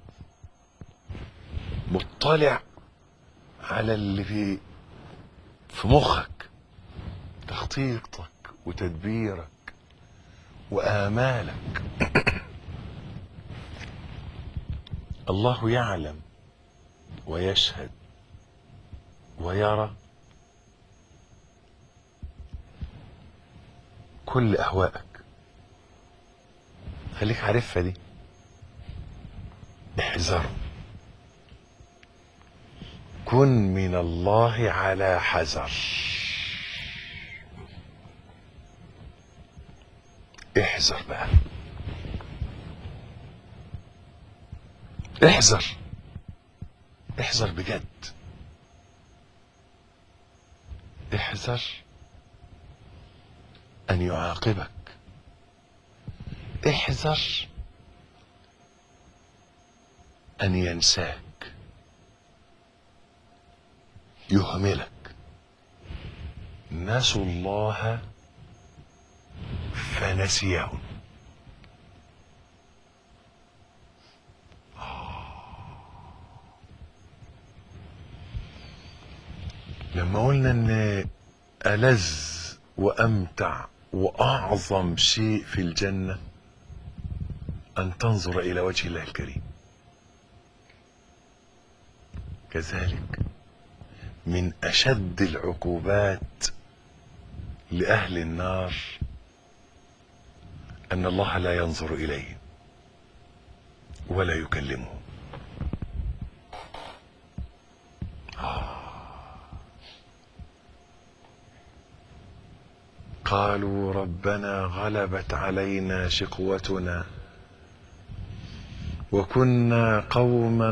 مطلع على اللي في في مخك تخطيطك وتدبيرك وآمالك الله يعلم ويشهد ويرى كل أهوائك خليك عارفها دي احذر كن من الله على حذر احذر بقى احذر احذر بجد احذر ان يعاقبك احذر ان ينساك يهملك نسوا الله فنسيهم لما قلنا ان ألذ وأمتع وأعظم شيء في الجنة أن تنظر إلى وجه الله الكريم كذلك من أشد العقوبات لأهل النار أن الله لا ينظر إليهم ولا يكلمهم قالوا ربنا غلبت علينا شقوتنا وكنا قوما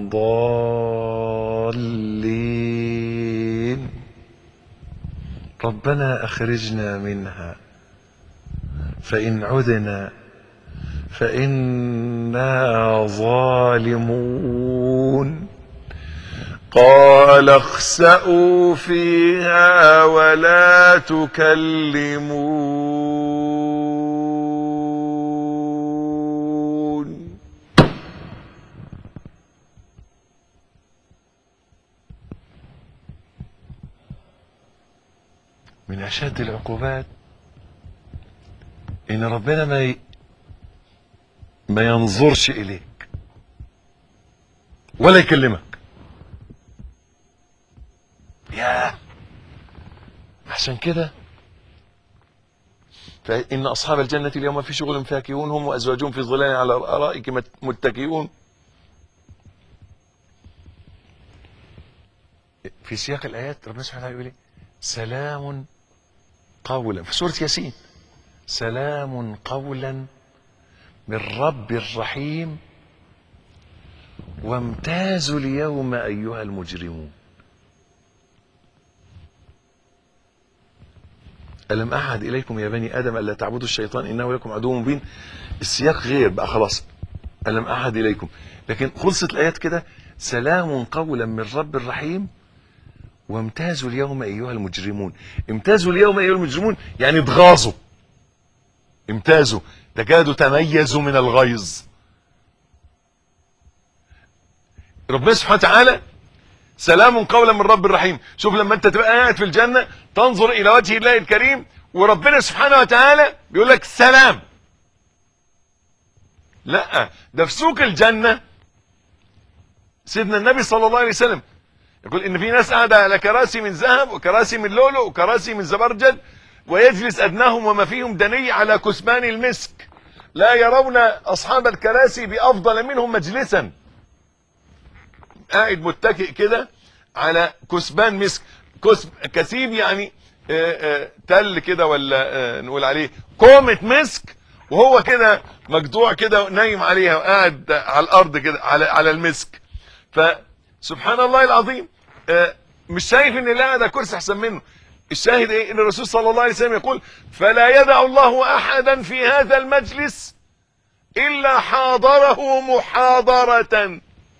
ضالين ربنا اخرجنا منها فان عدنا فانا ظالمون قال اخسأوا فيها ولا تكلمون من أشد العقوبات إن ربنا ما ي... ما ينظرش إليك ولا يكلمك ياه عشان كده فإن أصحاب الجنة اليوم في شغل فاكهون هم وأزواجهم في ظلال على الأرائك مت- متكئون في سياق الآيات ربنا سبحانه وتعالى يقول إيه؟ سلام قولا في سورة ياسين سلام قولا من رب رحيم وامتازوا اليوم أيها المجرمون ألم أعهد إليكم يا بني آدم ألا تعبدوا الشيطان إنه لكم عدو مبين السياق غير بقى خلاص ألم أعهد إليكم لكن خلصت الآيات كده سلام قولا من رب الرحيم وامتازوا اليوم أيها المجرمون امتازوا اليوم أيها المجرمون يعني اتغاظوا امتازوا تكادوا تميزوا من الغيظ ربنا سبحانه وتعالى سلام قولا من رب الرحيم شوف لما انت تبقى قاعد في الجنة تنظر الى وجه الله الكريم وربنا سبحانه وتعالى بيقول لك سلام لا ده في سوق الجنة سيدنا النبي صلى الله عليه وسلم يقول ان في ناس قاعدة على كراسي من ذهب وكراسي من لؤلؤ وكراسي من زبرجد ويجلس ادناهم وما فيهم دني على كثبان المسك لا يرون اصحاب الكراسي بافضل منهم مجلسا قاعد متكئ كده على كثبان مسك كثب كثيب يعني آه، آه، تل كده ولا آه، نقول عليه كومة مسك وهو كده مجدوع كده نايم عليها وقاعد على الارض كده على على المسك فسبحان الله العظيم آه، مش شايف ان اللي قاعد على كرسي احسن منه الشاهد ايه ان الرسول صلى الله عليه وسلم يقول فلا يدع الله احدا في هذا المجلس الا حاضره محاضره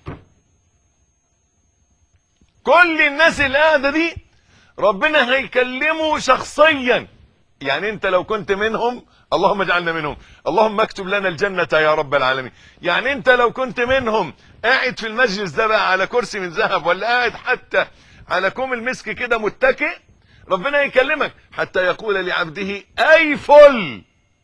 كل الناس اللي قاعده دي ربنا هيكلمه شخصيا يعني انت لو كنت منهم اللهم اجعلنا منهم اللهم اكتب لنا الجنة يا رب العالمين يعني انت لو كنت منهم قاعد في المجلس ده بقى على كرسي من ذهب ولا قاعد حتى على كوم المسك كده متكئ ربنا يكلمك حتى يقول لعبده اي فل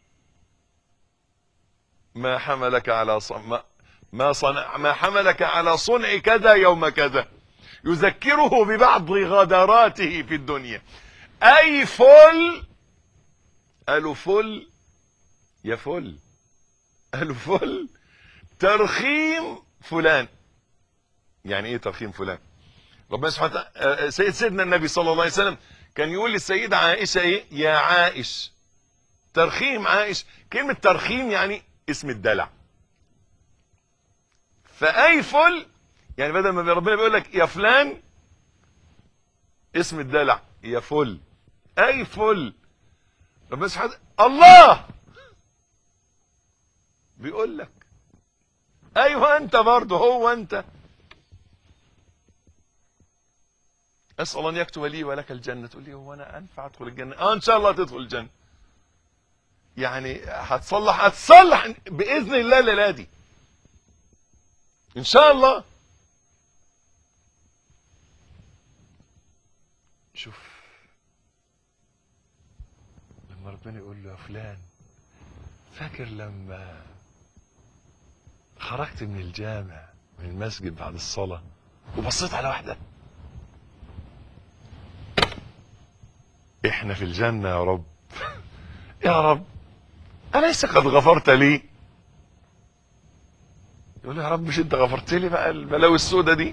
ما حملك على صنع ما- ما صنع ما حملك على صنع كذا يوم كذا يذكره ببعض غدراته في الدنيا اي فل قالوا فل يا فل قالوا فل ترخيم فلان يعني ايه ترخيم فلان ربنا سبحانه وتعالى آه، سيد سيدنا النبي صلى الله عليه وسلم كان يقول للسيدة عائشة ايه يا عائش ترخيم عائش كلمة ترخيم يعني اسم الدلع فأي فل يعني بدل ما ربنا بيقول لك يا فلان اسم الدلع يا فل أي فل ربنا سبحانه الله بيقول لك ايوه انت برضه هو انت اسال ان يكتب لي ولك الجنه تقول لي هو انا انفع ادخل الجنه اه ان شاء الله تدخل الجنه يعني هتصلح هتصلح باذن الله الليله دي ان شاء الله شوف لما ربنا يقول له يا فلان فاكر لما خرجت من الجامع من المسجد بعد الصلاة وبصيت على واحدة احنا في الجنة يا رب يا رب أليس قد غفرت لي يقول له يا رب مش انت غفرت لي بقى البلاوي السودة دي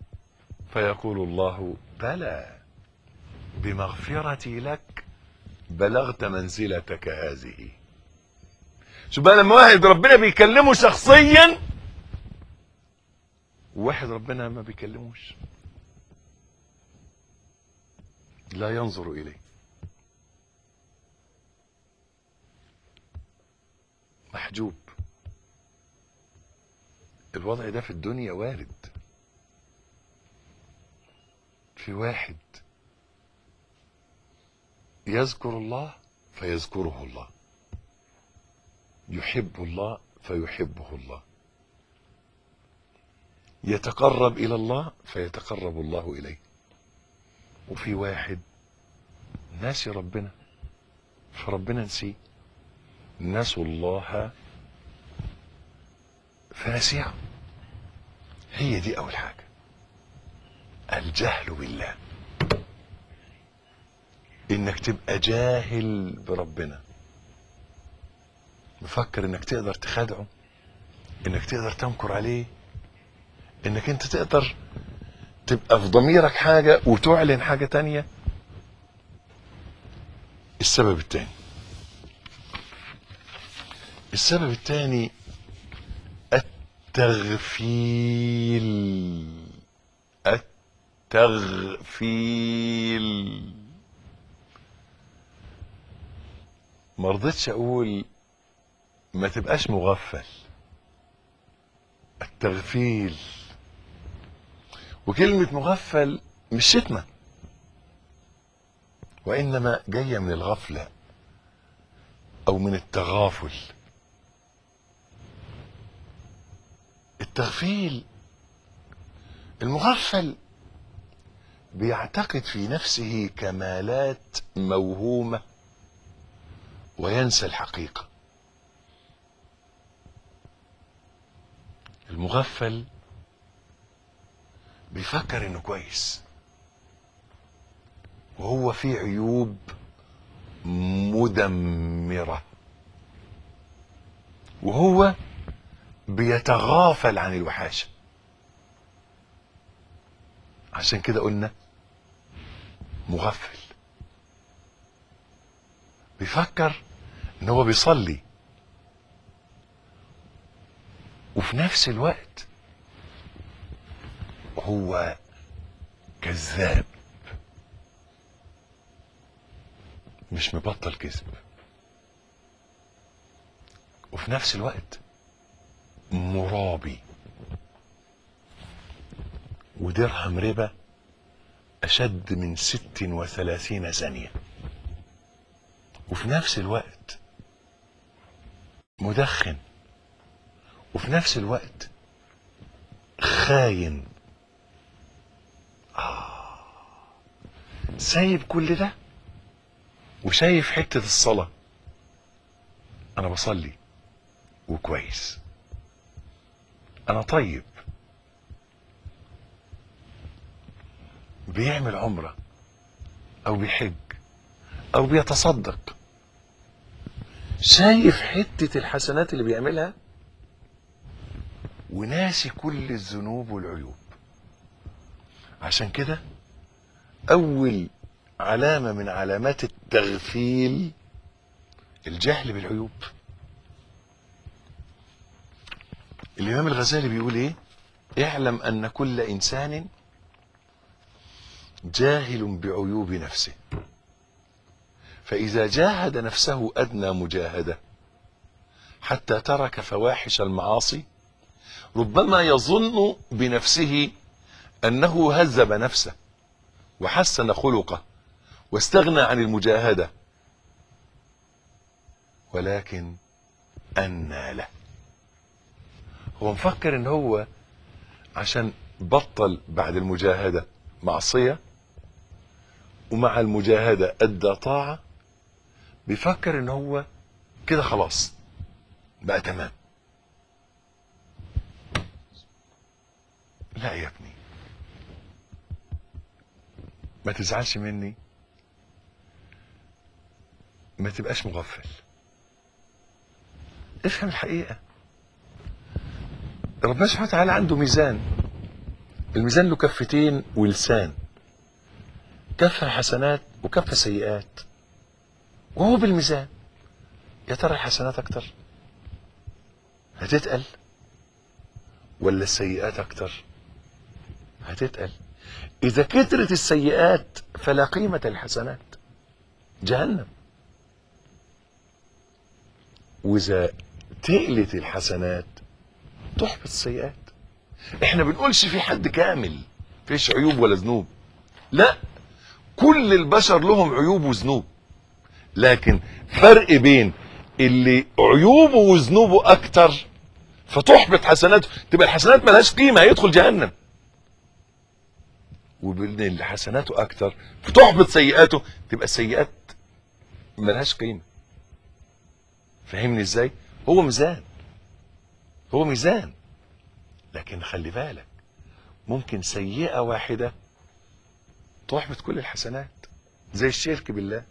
فيقول الله بلى بمغفرتي لك بلغت منزلتك هذه شوف بقى لما واحد ربنا بيكلمه شخصيا وواحد ربنا ما بيكلموش لا ينظر إليه محجوب الوضع ده في الدنيا وارد في واحد يذكر الله فيذكره الله يحب الله فيحبه الله يتقرب الى الله فيتقرب الله اليه وفي واحد ناسي ربنا فربنا نسيه نسوا الله فنسيهم هي دي اول حاجه الجهل بالله انك تبقى جاهل بربنا مفكر انك تقدر تخادعه انك تقدر تنكر عليه انك انت تقدر تبقى في ضميرك حاجة وتعلن حاجة تانية السبب التاني السبب التاني التغفيل التغفيل ما رضيتش اقول ما تبقاش مغفل التغفيل وكلمة مغفل مش شتمة وإنما جاية من الغفلة أو من التغافل التغفيل المغفل بيعتقد في نفسه كمالات موهومة وينسى الحقيقة المغفل بيفكر انه كويس وهو فيه عيوب مدمرة وهو بيتغافل عن الوحاشة عشان كده قلنا مغفل بيفكر ان هو بيصلي وفي نفس الوقت هو كذاب مش مبطل كذب وفي نفس الوقت مرابي ودرهم ربا أشد من ست وثلاثين ثانية وفي نفس الوقت مدخن وفي نفس الوقت خاين آه. سايب كل ده وشايف حتة الصلاة أنا بصلي وكويس أنا طيب بيعمل عمرة أو بيحج أو بيتصدق شايف حتة الحسنات اللي بيعملها وناسي كل الذنوب والعيوب عشان كده أول علامة من علامات التغفيل الجهل بالعيوب الإمام الغزالي بيقول إيه اعلم أن كل إنسان جاهل بعيوب نفسه فإذا جاهد نفسه أدنى مجاهدة حتى ترك فواحش المعاصي ربما يظن بنفسه أنه هذب نفسه وحسن خلقه واستغنى عن المجاهدة ولكن أنى له هو مفكر ان هو عشان بطل بعد المجاهدة معصية ومع المجاهدة أدى طاعة بيفكر ان هو كده خلاص بقى تمام لا يا ابني ما تزعلش مني ما تبقاش مغفل افهم الحقيقة ربنا سبحانه وتعالى عنده ميزان الميزان له كفتين ولسان كفة حسنات وكفة سيئات وهو بالميزان يا ترى الحسنات اكتر هتتقل ولا السيئات اكتر هتتقل اذا كترت السيئات فلا قيمة للحسنات جهنم واذا تقلت الحسنات تحبط السيئات احنا بنقولش في حد كامل فيش عيوب ولا ذنوب لا كل البشر لهم عيوب وذنوب لكن فرق بين اللي عيوبه وذنوبه اكتر فتحبط حسناته تبقى الحسنات ملهاش قيمه هيدخل جهنم وبين اللي حسناته اكتر فتحبط سيئاته تبقى السيئات ملهاش قيمه فاهمني ازاي هو ميزان هو ميزان لكن خلي بالك ممكن سيئه واحده تحبط كل الحسنات زي الشرك بالله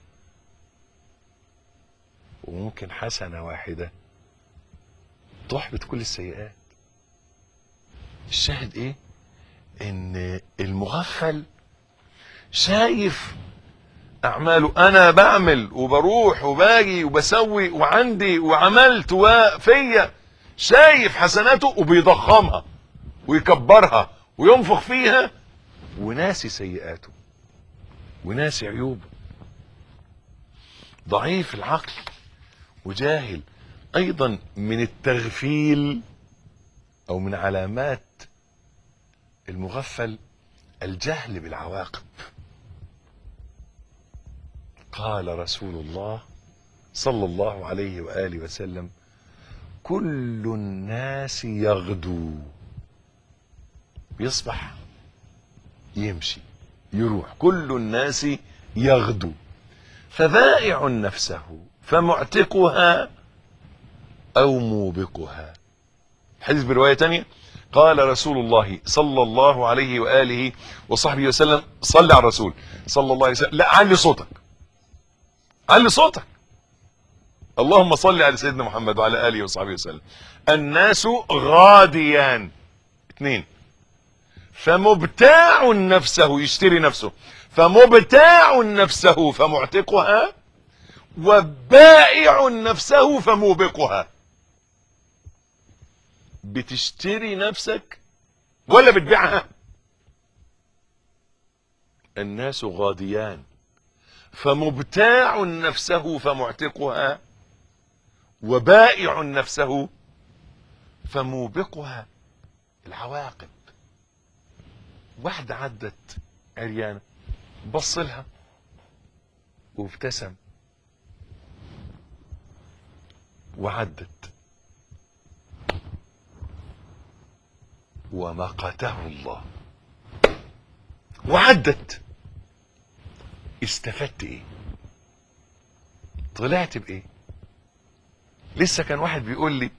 وممكن حسنة واحدة تحبط كل السيئات الشاهد ايه ان المغفل شايف اعماله انا بعمل وبروح وباجي وبسوي وعندي وعملت وفيا شايف حسناته وبيضخمها ويكبرها وينفخ فيها وناسي سيئاته وناسي عيوبه ضعيف العقل وجاهل ايضا من التغفيل او من علامات المغفل الجهل بالعواقب قال رسول الله صلى الله عليه واله وسلم كل الناس يغدو يصبح يمشي يروح كل الناس يغدو فبائع نفسه فمعتقها او موبقها حديث برواية تانية قال رسول الله صلى الله عليه وآله وصحبه وسلم صلى على الرسول صلى الله عليه وسلم لا علي صوتك علي صوتك اللهم صل على سيدنا محمد وعلى آله وصحبه وسلم الناس غاديان اثنين فمبتاع نفسه يشتري نفسه فمبتاع نفسه فمعتقها وبائع نفسه فموبقها بتشتري نفسك ولا بتبيعها الناس غاديان فمبتاع نفسه فمعتقها وبائع نفسه فموبقها العواقب واحدة عدت عريانة بص لها وابتسم وعدت ومقته الله وعدت استفدت ايه طلعت بايه لسه كان واحد بيقول لي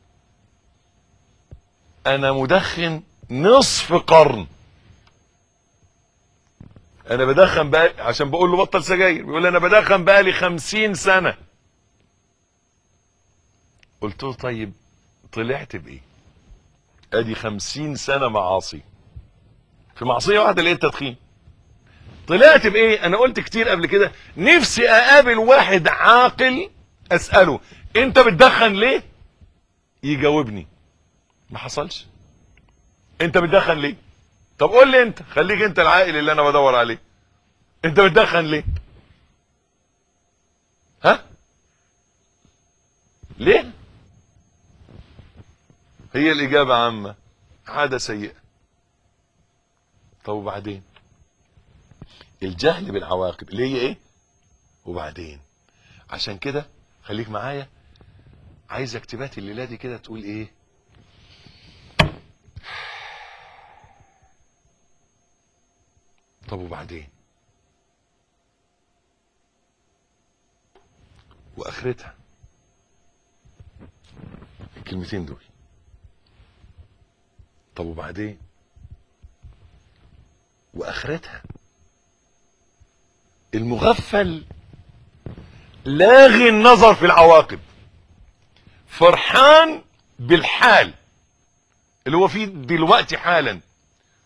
انا مدخن نصف قرن انا بدخن بقى عشان بقول له بطل سجاير بيقول لي انا بدخن بقالي خمسين سنة قلت له طيب طلعت بايه ادي خمسين سنة معاصي في معصية واحدة اللي هي التدخين طلعت بايه انا قلت كتير قبل كده نفسي اقابل واحد عاقل اسأله انت بتدخن ليه يجاوبني ما حصلش انت بتدخن ليه طب قول لي انت خليك انت العاقل اللي انا بدور عليه انت بتدخن ليه ها ليه هي الاجابة عامة عادة سيئة طب وبعدين الجهل بالعواقب اللي هي ايه وبعدين عشان كده خليك معايا عايزك تبات الليله دي كده تقول ايه طب وبعدين واخرتها الكلمتين دول طب وبعدين واخرتها المغفل لاغي النظر في العواقب فرحان بالحال اللي هو فيه دلوقتي حالا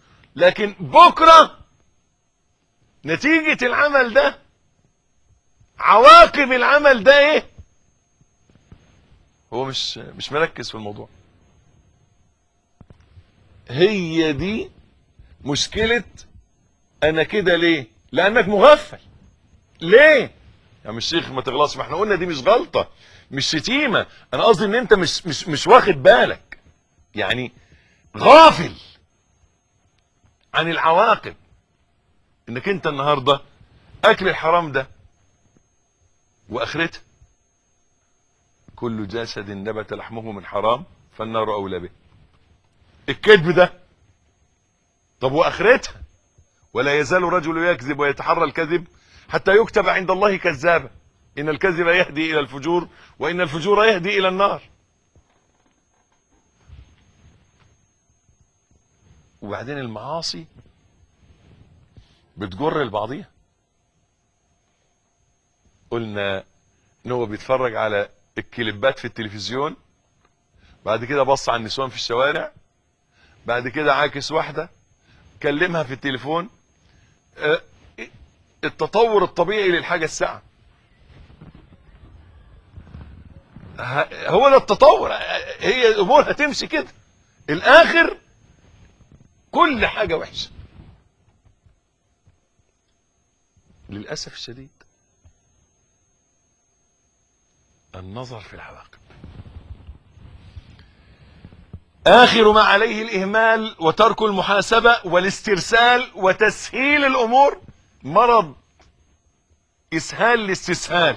لكن بكرة نتيجة العمل ده عواقب العمل ده ايه هو مش مش مركز في الموضوع هي دي مشكلة انا كده ليه لانك مغفل ليه يا مش شيخ ما تغلطش ما احنا قلنا دي مش غلطة مش شتيمة انا قصدي ان انت مش مش مش واخد بالك يعني غافل عن العواقب انك انت النهاردة اكل الحرام ده واخرتها كل جسد نبت لحمه من حرام فالنار اولى به الكذب ده طب واخرتها ولا يزال رجل يكذب ويتحرى الكذب حتى يكتب عند الله كذابا ان الكذب يهدي الى الفجور وان الفجور يهدي الى النار وبعدين المعاصي بتجر لبعضيها قلنا ان هو بيتفرج على الكليبات في التلفزيون بعد كده بص على النسوان في الشوارع بعد كده عاكس واحدة كلمها في التليفون آه، التطور الطبيعي للحاجة الساعة ه- هو ده التطور هي الامور هتمشي كده الاخر كل حاجة وحشة للأسف الشديد النظر في العواقب آخر ما عليه الإهمال وترك المحاسبة والاسترسال وتسهيل الأمور مرض إسهال الاستسهال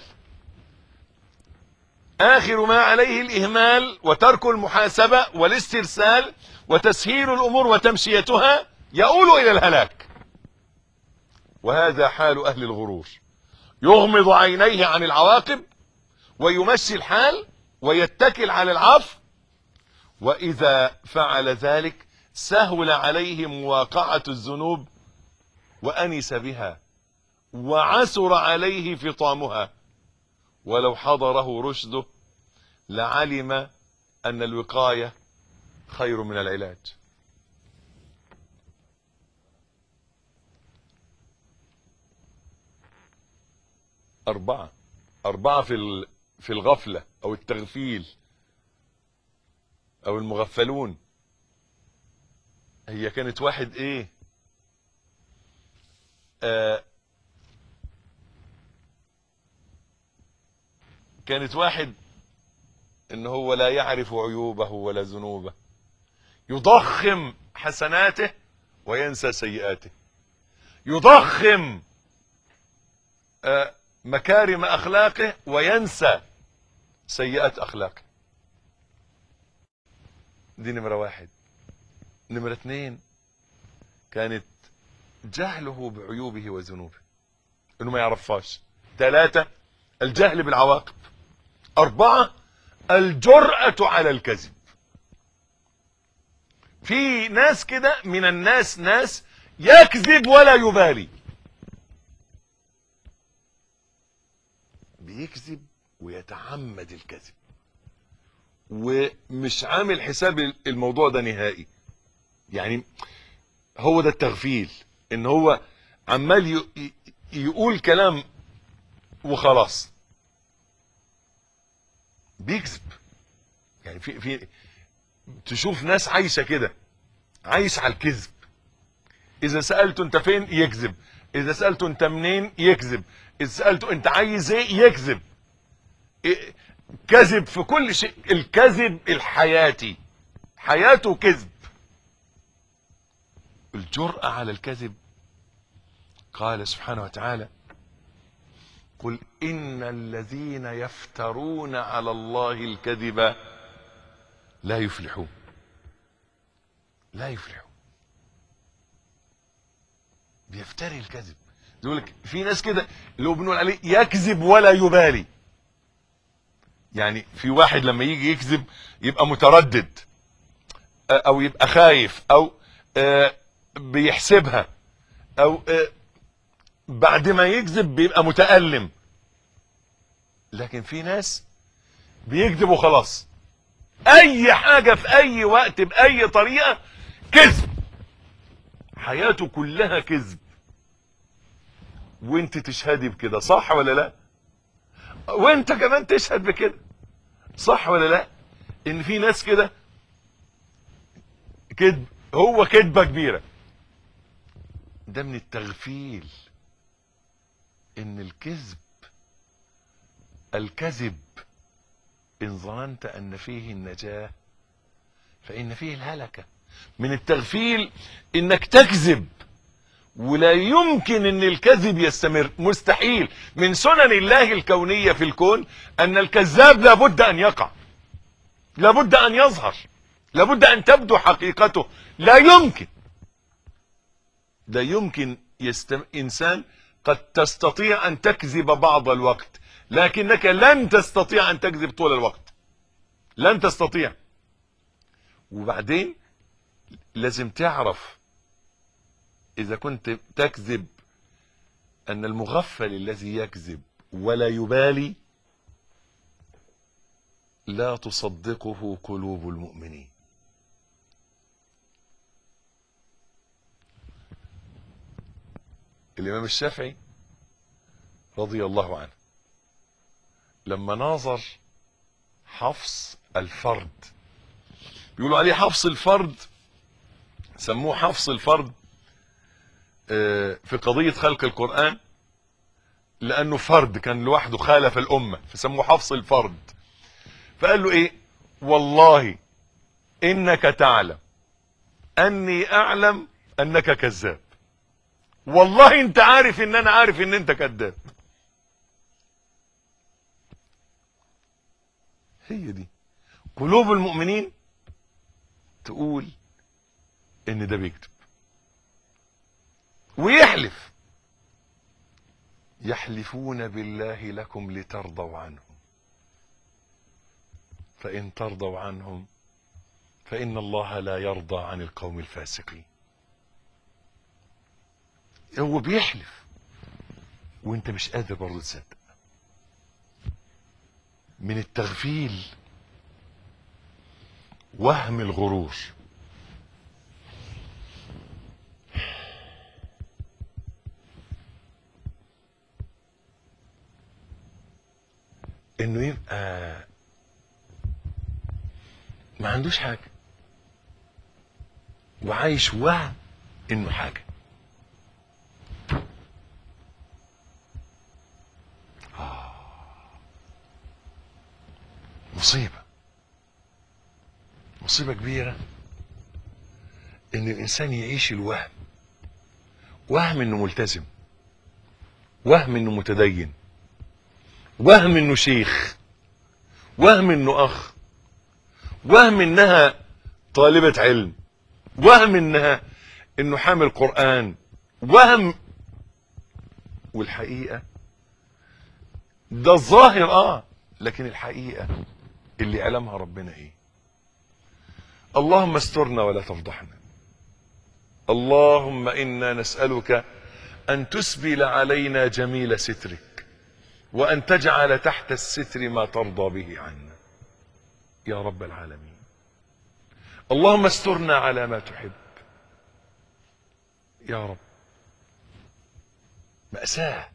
آخر ما عليه الإهمال وترك المحاسبة والاسترسال وتسهيل الأمور وتمشيتها يؤول إلى الهلاك وهذا حال أهل الغرور يغمض عينيه عن العواقب ويمشي الحال ويتكل على العفو وإذا فعل ذلك سهل عليه مواقعة الذنوب وأنس بها وعسر عليه فطامها ولو حضره رشده لعلم أن الوقاية خير من العلاج أربعة أربعة في ال- في الغفلة أو التغفيل أو المغفلون هي كانت واحد إيه آه كانت واحد ان هو لا يعرف عيوبه ولا ذنوبه يضخم حسناته وينسى سيئاته يضخم آه، مكارم اخلاقه وينسى سيئات اخلاقه دي نمرة واحد نمرة اتنين كانت جهله بعيوبه وذنوبه انه ما يعرفهاش ثلاثة الجهل بالعواقب أربعة الجرأة على الكذب في ناس كده من الناس ناس يكذب ولا يبالي بيكذب ويتعمد الكذب ومش عامل حساب الموضوع ده نهائي يعني هو ده التغفيل ان هو عمال ي- ي- يقول كلام وخلاص بيكذب يعني في في تشوف ناس عايشه كده عايش على الكذب اذا سالته انت فين يكذب اذا سالته انت منين يكذب اذا سالته انت عايز ايه يكذب إيه، كذب في كل شيء الكذب الحياتي حياته كذب الجرأة على الكذب قال سبحانه وتعالى قل إن الذين يفترون على الله الكذب لا يفلحون لا يفلحون بيفتري الكذب يقول لك في ناس كده اللي هو بنقول عليه يكذب ولا يبالي يعني في واحد لما يجي يكذب يبقى متردد آه، او يبقى خايف او آه، بيحسبها او آه، بعد ما يكذب بيبقى متألم لكن في ناس بيكذب وخلاص اي حاجة في اي وقت باي طريقة كذب حياته كلها كذب وانت تشهدي بكده صح ولا لا وانت كمان تشهد بكده صح ولا لا ان في ناس كده كذب هو كذبه كبيره ده من التغفيل ان الكذب الكذب ان ظننت ان فيه النجاه فان فيه الهلكه من التغفيل انك تكذب ولا يمكن ان الكذب يستمر مستحيل من سنن الله الكونيه في الكون ان الكذاب لابد ان يقع لابد ان يظهر لابد ان تبدو حقيقته لا يمكن لا يمكن يستم... انسان قد تستطيع ان تكذب بعض الوقت لكنك لن تستطيع ان تكذب طول الوقت لن تستطيع وبعدين لازم تعرف اذا كنت تكذب ان المغفل الذي يكذب ولا يبالي لا تصدقه قلوب المؤمنين الامام الشافعي رضي الله عنه لما ناظر حفص الفرد بيقولوا عليه حفص الفرد سموه حفص الفرد في قضية خلق القرآن لأنه فرد كان لوحده خالف الأمة فسموه حفص الفرد فقال له إيه والله إنك تعلم أني أعلم أنك كذاب والله أنت عارف إن أنا عارف إن أنت كذاب هي دي قلوب المؤمنين تقول ان ده بيكذب ويحلف يحلفون بالله لكم لترضوا عنهم فان ترضوا عنهم فان الله لا يرضى عن القوم الفاسقين هو بيحلف وانت مش قادر برضه تصدق من التغفيل وهم الغرور انه يبقى ما عندوش حاجة وعايش وهم انه حاجة آه. مصيبة مصيبة كبيرة ان الانسان يعيش الوهم وهم انه ملتزم وهم انه متدين وهم انه شيخ وهم انه اخ وهم انها طالبة علم وهم انها انه حامل قرآن وهم والحقيقة ده الظاهر اه لكن الحقيقة اللي علمها ربنا ايه اللهم استرنا ولا تفضحنا اللهم انا نسألك ان تسبل علينا جميل سترك وان تجعل تحت الستر ما ترضى به عنا يا رب العالمين اللهم استرنا على ما تحب يا رب مأساة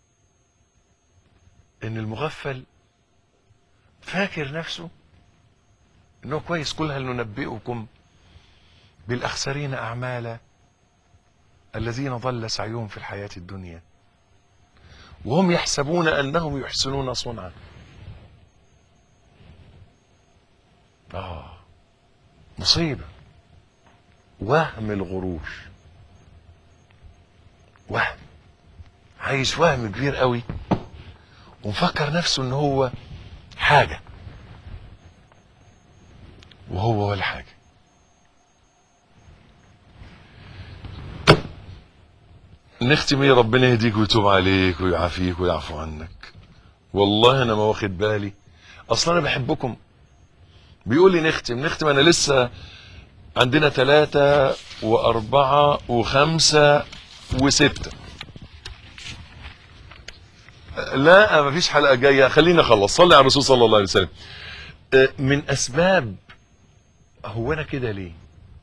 ان المغفل فاكر نفسه انه كويس قل هل ننبئكم بالاخسرين اعمالا الذين ضل سعيهم في الحياة الدنيا وهم يحسبون انهم يحسنون صنعا اه مصيبة وهم الغرور وهم عايش وهم كبير قوي ومفكر نفسه ان هو حاجة وهو ولا حاجة نختم ايه ربنا يهديك ويتوب عليك ويعافيك ويعفو عنك والله انا ما واخد بالي اصلا انا بحبكم بيقول لي نختم نختم انا لسه عندنا ثلاثة واربعة وخمسة وستة لا ما فيش حلقة جاية خلينا خلص صلي على الرسول صلى الله عليه وسلم من اسباب هو انا كده ليه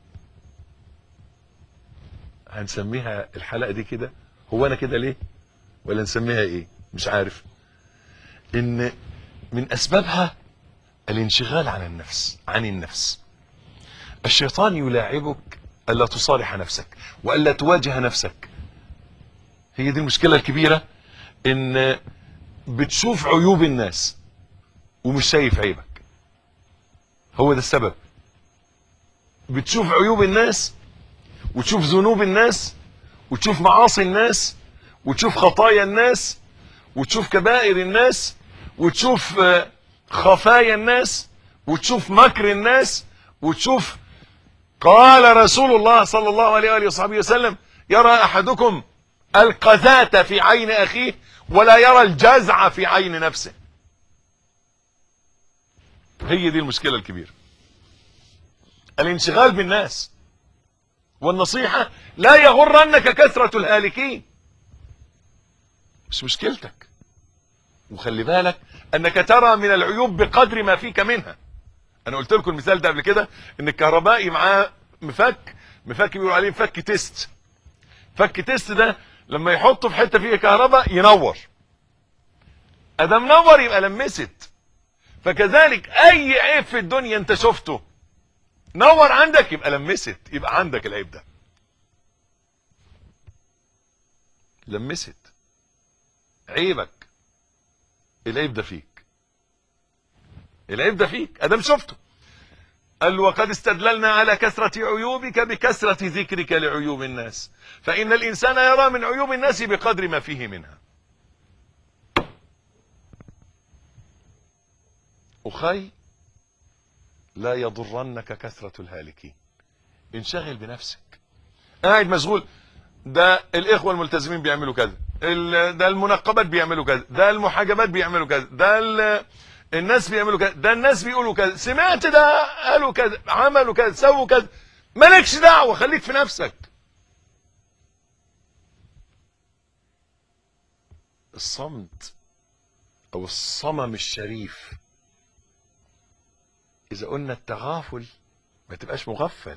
هنسميها الحلقة دي كده هو انا كده ليه ولا نسميها ايه مش عارف ان من اسبابها الانشغال عن النفس عن النفس الشيطان يلاعبك الا تصارح نفسك والا تواجه نفسك هي دي المشكله الكبيره ان بتشوف عيوب الناس ومش شايف عيبك هو ده السبب بتشوف عيوب الناس وتشوف ذنوب الناس وتشوف معاصي الناس وتشوف خطايا الناس وتشوف كبائر الناس وتشوف آه، خفايا الناس وتشوف مكر الناس وتشوف قال رسول الله صلى الله عليه وآله وصحبه وسلم يرى أحدكم القذاة في عين أخيه ولا يرى الجزع في عين نفسه هي دي المشكلة الكبيرة الانشغال بالناس والنصيحة لا يغرنك كثرة الهالكين مش مشكلتك وخلي بالك انك ترى من العيوب بقدر ما فيك منها انا قلت لكم المثال ده قبل كده ان الكهربائي معاه مفك مفك بيقولوا عليه مفك تيست فك تيست ده لما يحطه في حته فيها كهرباء ينور ادام نور يبقى لمست فكذلك اي عيب في الدنيا انت شفته نور عندك يبقى لمست يبقى عندك العيب ده لمست عيبك العيب ده فيك العيب ده فيك ادم شفته قال وقد استدللنا على كثرة عيوبك بكثرة ذكرك لعيوب الناس فإن الإنسان يرى من عيوب الناس بقدر ما فيه منها أخي لا يضرنك كثرة الهالكين انشغل بنفسك قاعد مشغول ده الإخوة الملتزمين بيعملوا كذا ال- ده المنقبات بيعملوا كذا ده المحاجبات بيعملوا كذا ده ال- الناس بيعملوا كذا ده الناس بيقولوا كذا سمعت ده قالوا كذا عملوا كذا سووا كذا مالكش دعوة خليك في نفسك الصمت او الصمم الشريف اذا قلنا التغافل ما تبقاش مغفل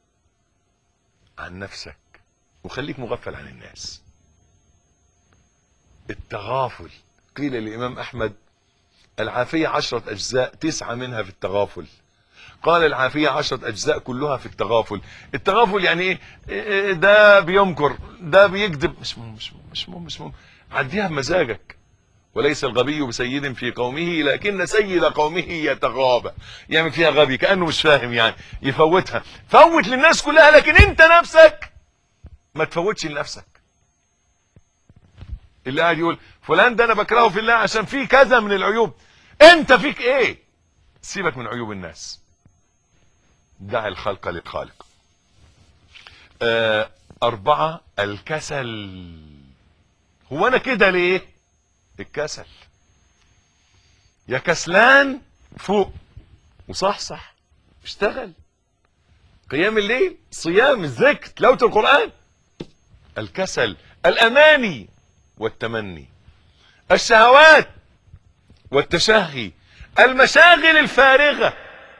عن نفسك وخليك مغفل عن الناس التغافل قيل للإمام أحمد العافية عشرة أجزاء تسعة منها في التغافل قال العافية عشرة أجزاء كلها في التغافل التغافل يعني إيه إيه ده بيمكر ده بيكذب مش مهم مش مهم مش مهم مش مهم عديها بمزاجك وليس الغبي بسيد في قومه لكن سيد قومه يتغابى يعمل فيها غبي كأنه مش فاهم يعني يفوتها فوت للناس كلها لكن انت نفسك ما تفوتش لنفسك اللي قاعد يقول فلان ده انا بكرهه في الله عشان فيه كذا من العيوب انت فيك ايه سيبك من عيوب الناس دع الخلق للخالق آه أربعة الكسل هو أنا كده ليه الكسل يا كسلان فوق وصحصح اشتغل قيام الليل صيام الذكر تلاوة القرآن الكسل الأماني والتمني الشهوات والتشهي المشاغل الفارغة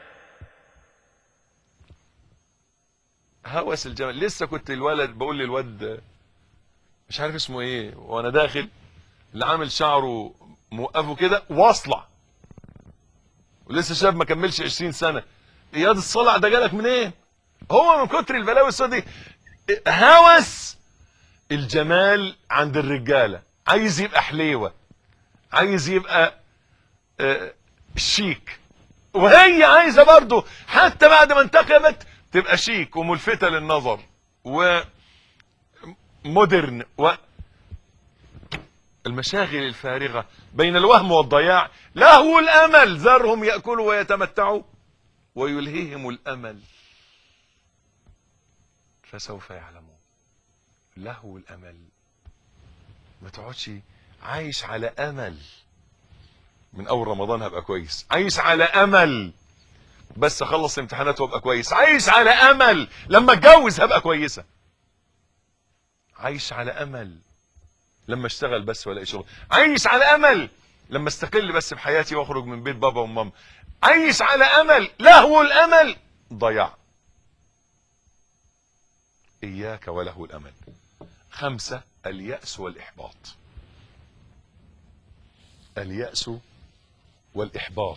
هوس الجمال لسه كنت الولد بقول للواد مش عارف اسمه ايه وانا داخل اللي عامل شعره موقفه كده واصلع ولسه شاب ما كملش 20 سنه اياد الصلع ده جالك منين إيه؟ هو من كتر البلاوي السوداء دي هوس الجمال عند الرجاله عايز يبقى حليوه عايز يبقى آه شيك وهي عايزه برضه حتى بعد ما انتخبت تبقى شيك وملفته للنظر ومودرن و المشاغل الفارغه بين الوهم والضياع لهو الامل ذرهم ياكلوا ويتمتعوا ويلهيهم الامل فسوف يعلمون لهو الامل ما تقعدش عايش على امل من اول رمضان هبقى كويس عايش على امل بس اخلص امتحانات وابقى كويس عايش على امل لما اتجوز هبقى كويسه عايش على امل لما اشتغل بس ولا شغل عايش على امل لما استقل بس بحياتي واخرج من بيت بابا وماما عايش على امل لهو الامل ضياع اياك وله الامل خمسة اليأس والإحباط اليأس والإحباط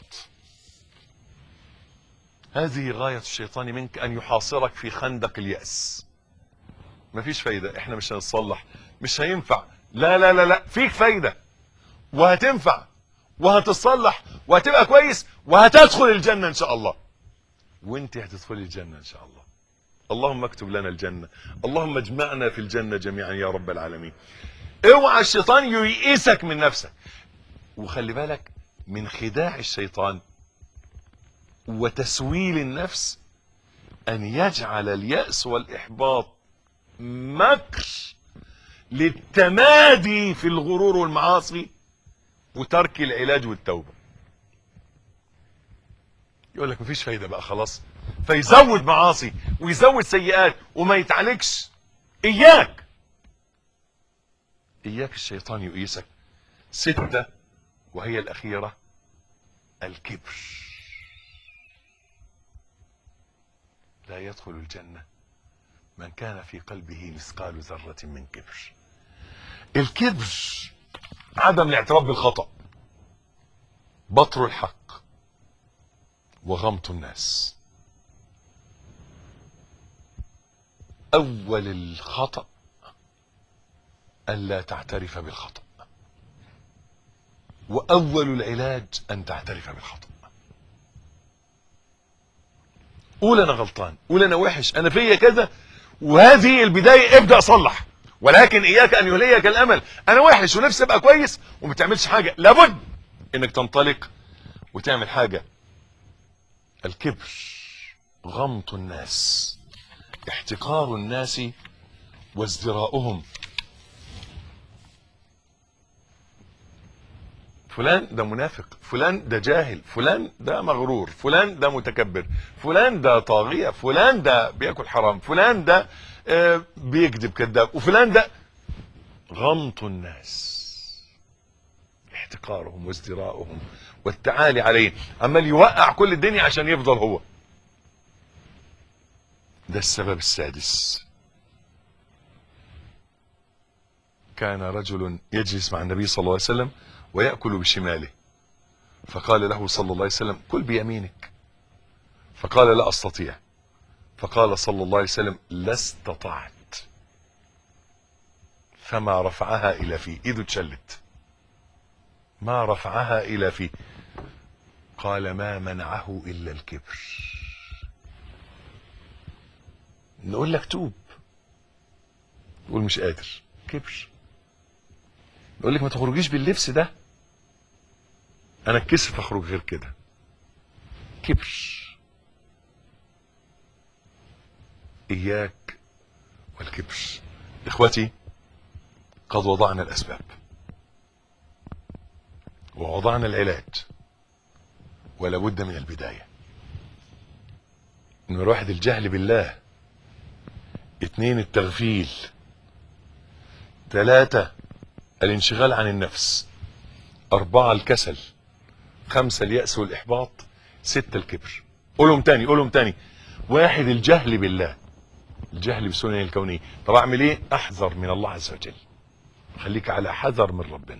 هذه غاية الشيطان منك أن يحاصرك في خندق اليأس مفيش فايدة احنا مش هنصلح مش هينفع لا لا لا لا فيك فايدة وهتنفع وهتتصلح وهتبقى كويس وهتدخل الجنة ان شاء الله وانت هتدخلي الجنة ان شاء الله اللهم اكتب لنا الجنة اللهم اجمعنا في الجنة جميعا يا رب العالمين اوعى الشيطان ييئسك من نفسك وخلي بالك من خداع الشيطان وتسويل النفس ان يجعل اليأس والاحباط مكر للتمادي في الغرور والمعاصي وترك العلاج والتوبة يقول لك مفيش فايدة بقى خلاص فيزود معاصي ويزود سيئات وما يتعالجش اياك اياك الشيطان يؤيسك ستة وهي الاخيرة الكبر لا يدخل الجنة من كان في قلبه مثقال ذرة من كبر الكبر عدم الاعتراف بالخطأ بطر الحق وغمط الناس أول الخطأ ألا تعترف بالخطأ وأول العلاج أن تعترف بالخطأ قول أنا غلطان قول أنا وحش أنا فيا كذا وهذه البداية ابدأ صلح ولكن إياك أن يهليك الأمل أنا وحش ونفسي أبقى كويس وما تعملش حاجة لابد إنك تنطلق وتعمل حاجة الكبر غمط الناس احتقار الناس وازدراؤهم فلان ده منافق فلان ده جاهل فلان ده مغرور فلان ده متكبر فلان ده طاغية فلان ده بياكل حرام فلان ده آه بيكذب كذاب وفلان ده غمط الناس احتقارهم وازدراؤهم والتعالي عليهم عمال يوقع كل الدنيا عشان يفضل هو ده السبب السادس كان رجل يجلس مع النبي صلى الله عليه وسلم ويأكل بشماله فقال له صلى الله عليه وسلم كل بيمينك فقال لا أستطيع فقال صلى الله عليه وسلم لا استطعت فما رفعها إلى فيه إيده اتشلت ما رفعها إلى فيه قال ما منعه إلا الكبر نقول لك توب تقول مش قادر كبر نقول لك ما تخرجيش باللبس ده انا اتكسف اخرج غير كده كبر اياك والكبر اخوتي قد وضعنا الاسباب ووضعنا العلاج ولا بد من البدايه نمرة واحد الجهل بالله اتنين التغفيل ثلاثة الانشغال عن النفس أربعة الكسل خمسة اليأس والإحباط ستة الكبر قولهم تاني قولهم تاني واحد الجهل بالله الجهل بسنن الكونية طب أعمل إيه أحذر من الله عز وجل خليك على حذر من ربنا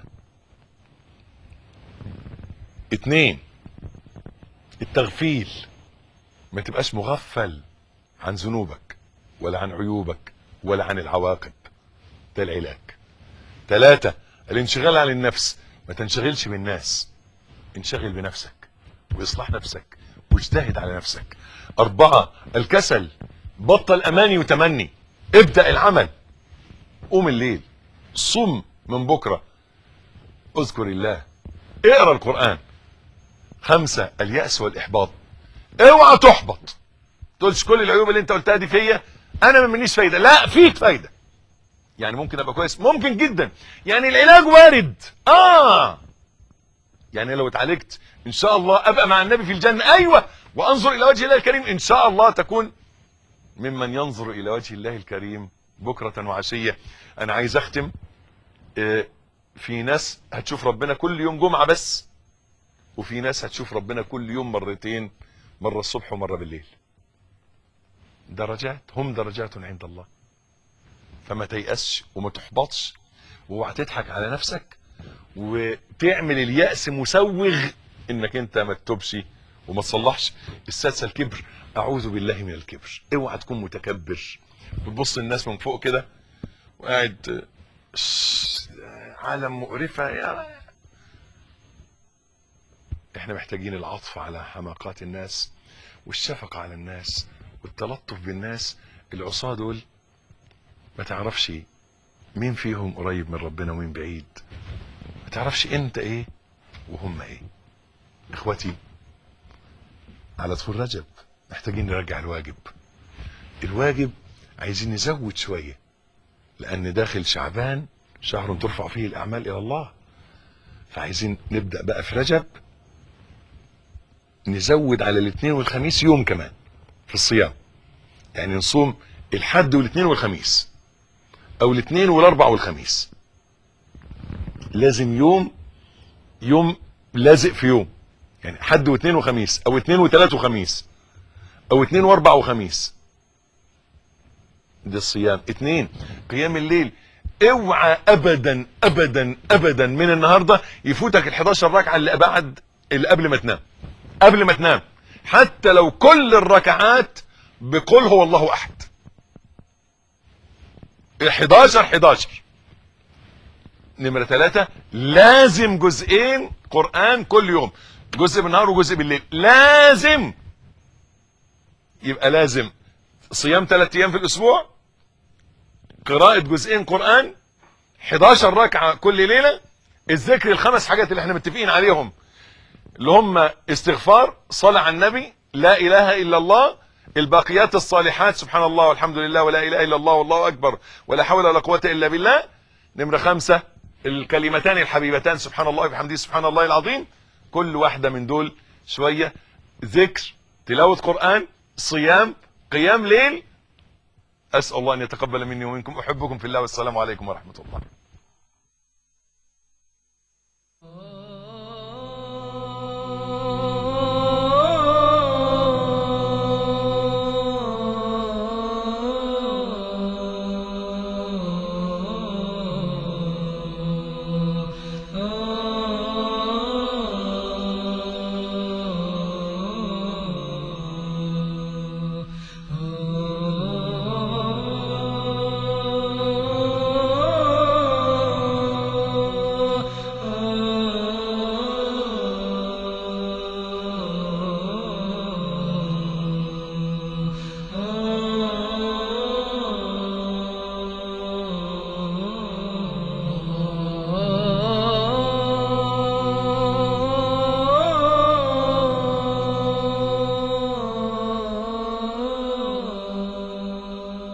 اتنين التغفيل ما تبقاش مغفل عن ذنوبك ولا عن عيوبك ولا عن العواقب ده العلاج ثلاثة الانشغال عن النفس ما تنشغلش بالناس انشغل بنفسك واصلح نفسك واجتهد على نفسك أربعة الكسل بطل أماني وتمني ابدأ العمل قوم الليل صم من بكرة اذكر الله اقرأ القرآن خمسة اليأس والإحباط اوعى تحبط تقولش كل العيوب اللي انت قلتها دي فيا انا ما منيش فايدة لا فيك فايدة يعني ممكن ابقى كويس ممكن جدا يعني العلاج وارد اه يعني لو اتعالجت ان شاء الله ابقى مع النبي في الجنة ايوه وانظر الى وجه الله الكريم ان شاء الله تكون ممن ينظر الى وجه الله الكريم بكرة وعشية انا عايز اختم اه في ناس هتشوف ربنا كل يوم جمعة بس وفي ناس هتشوف ربنا كل يوم مرتين مرة الصبح ومرة بالليل درجات هم درجات عند الله فما تيأسش وما تحبطش واوعى تضحك على نفسك وتعمل اليأس مسوغ انك انت ما تتوبش وما تصلحش السادسه الكبر اعوذ بالله من الكبر اوعى تكون متكبر وتبص الناس من فوق كده وقاعد ش- عالم مقرفه يا احنا محتاجين العطف على حماقات الناس والشفقه على الناس والتلطف بالناس العصاه دول ما تعرفش مين فيهم قريب من ربنا ومين بعيد ما تعرفش انت ايه وهم ايه اخوتي على طول رجب محتاجين نرجع الواجب الواجب عايزين نزود شوية لان داخل شعبان شهر ترفع فيه الاعمال الى الله فعايزين نبدأ بقى في رجب نزود على الاثنين والخميس يوم كمان في الصيام يعني نصوم الحد والاثنين والخميس او الاثنين والاربع والخميس لازم يوم يوم لازق في يوم يعني حد واثنين وخميس او اثنين وثلاث وخميس او اثنين واربع وخميس ده الصيام اثنين قيام الليل اوعى ابدا ابدا ابدا من النهارده يفوتك ال 11 ركعه اللي بعد اللي قبل ما تنام قبل ما تنام حتى لو كل الركعات بقول هو الله احد 11 11 نمرة ثلاثة لازم جزئين قرآن كل يوم جزء بالنهار وجزء بالليل لازم يبقى لازم صيام ثلاث ايام في الاسبوع قراءة جزئين قرآن 11 ركعة كل ليلة الذكر الخمس حاجات اللي احنا متفقين عليهم اللي هم استغفار صلاة على النبي لا اله الا الله الباقيات الصالحات سبحان الله والحمد لله ولا اله الا الله والله اكبر ولا حول ولا قوة الا بالله نمرة خمسة الكلمتان الحبيبتان سبحان الله وبحمده سبحان الله العظيم كل واحدة من دول شوية ذكر تلاوة قرآن صيام قيام ليل أسأل الله أن يتقبل مني ومنكم أحبكم في الله والسلام عليكم ورحمة الله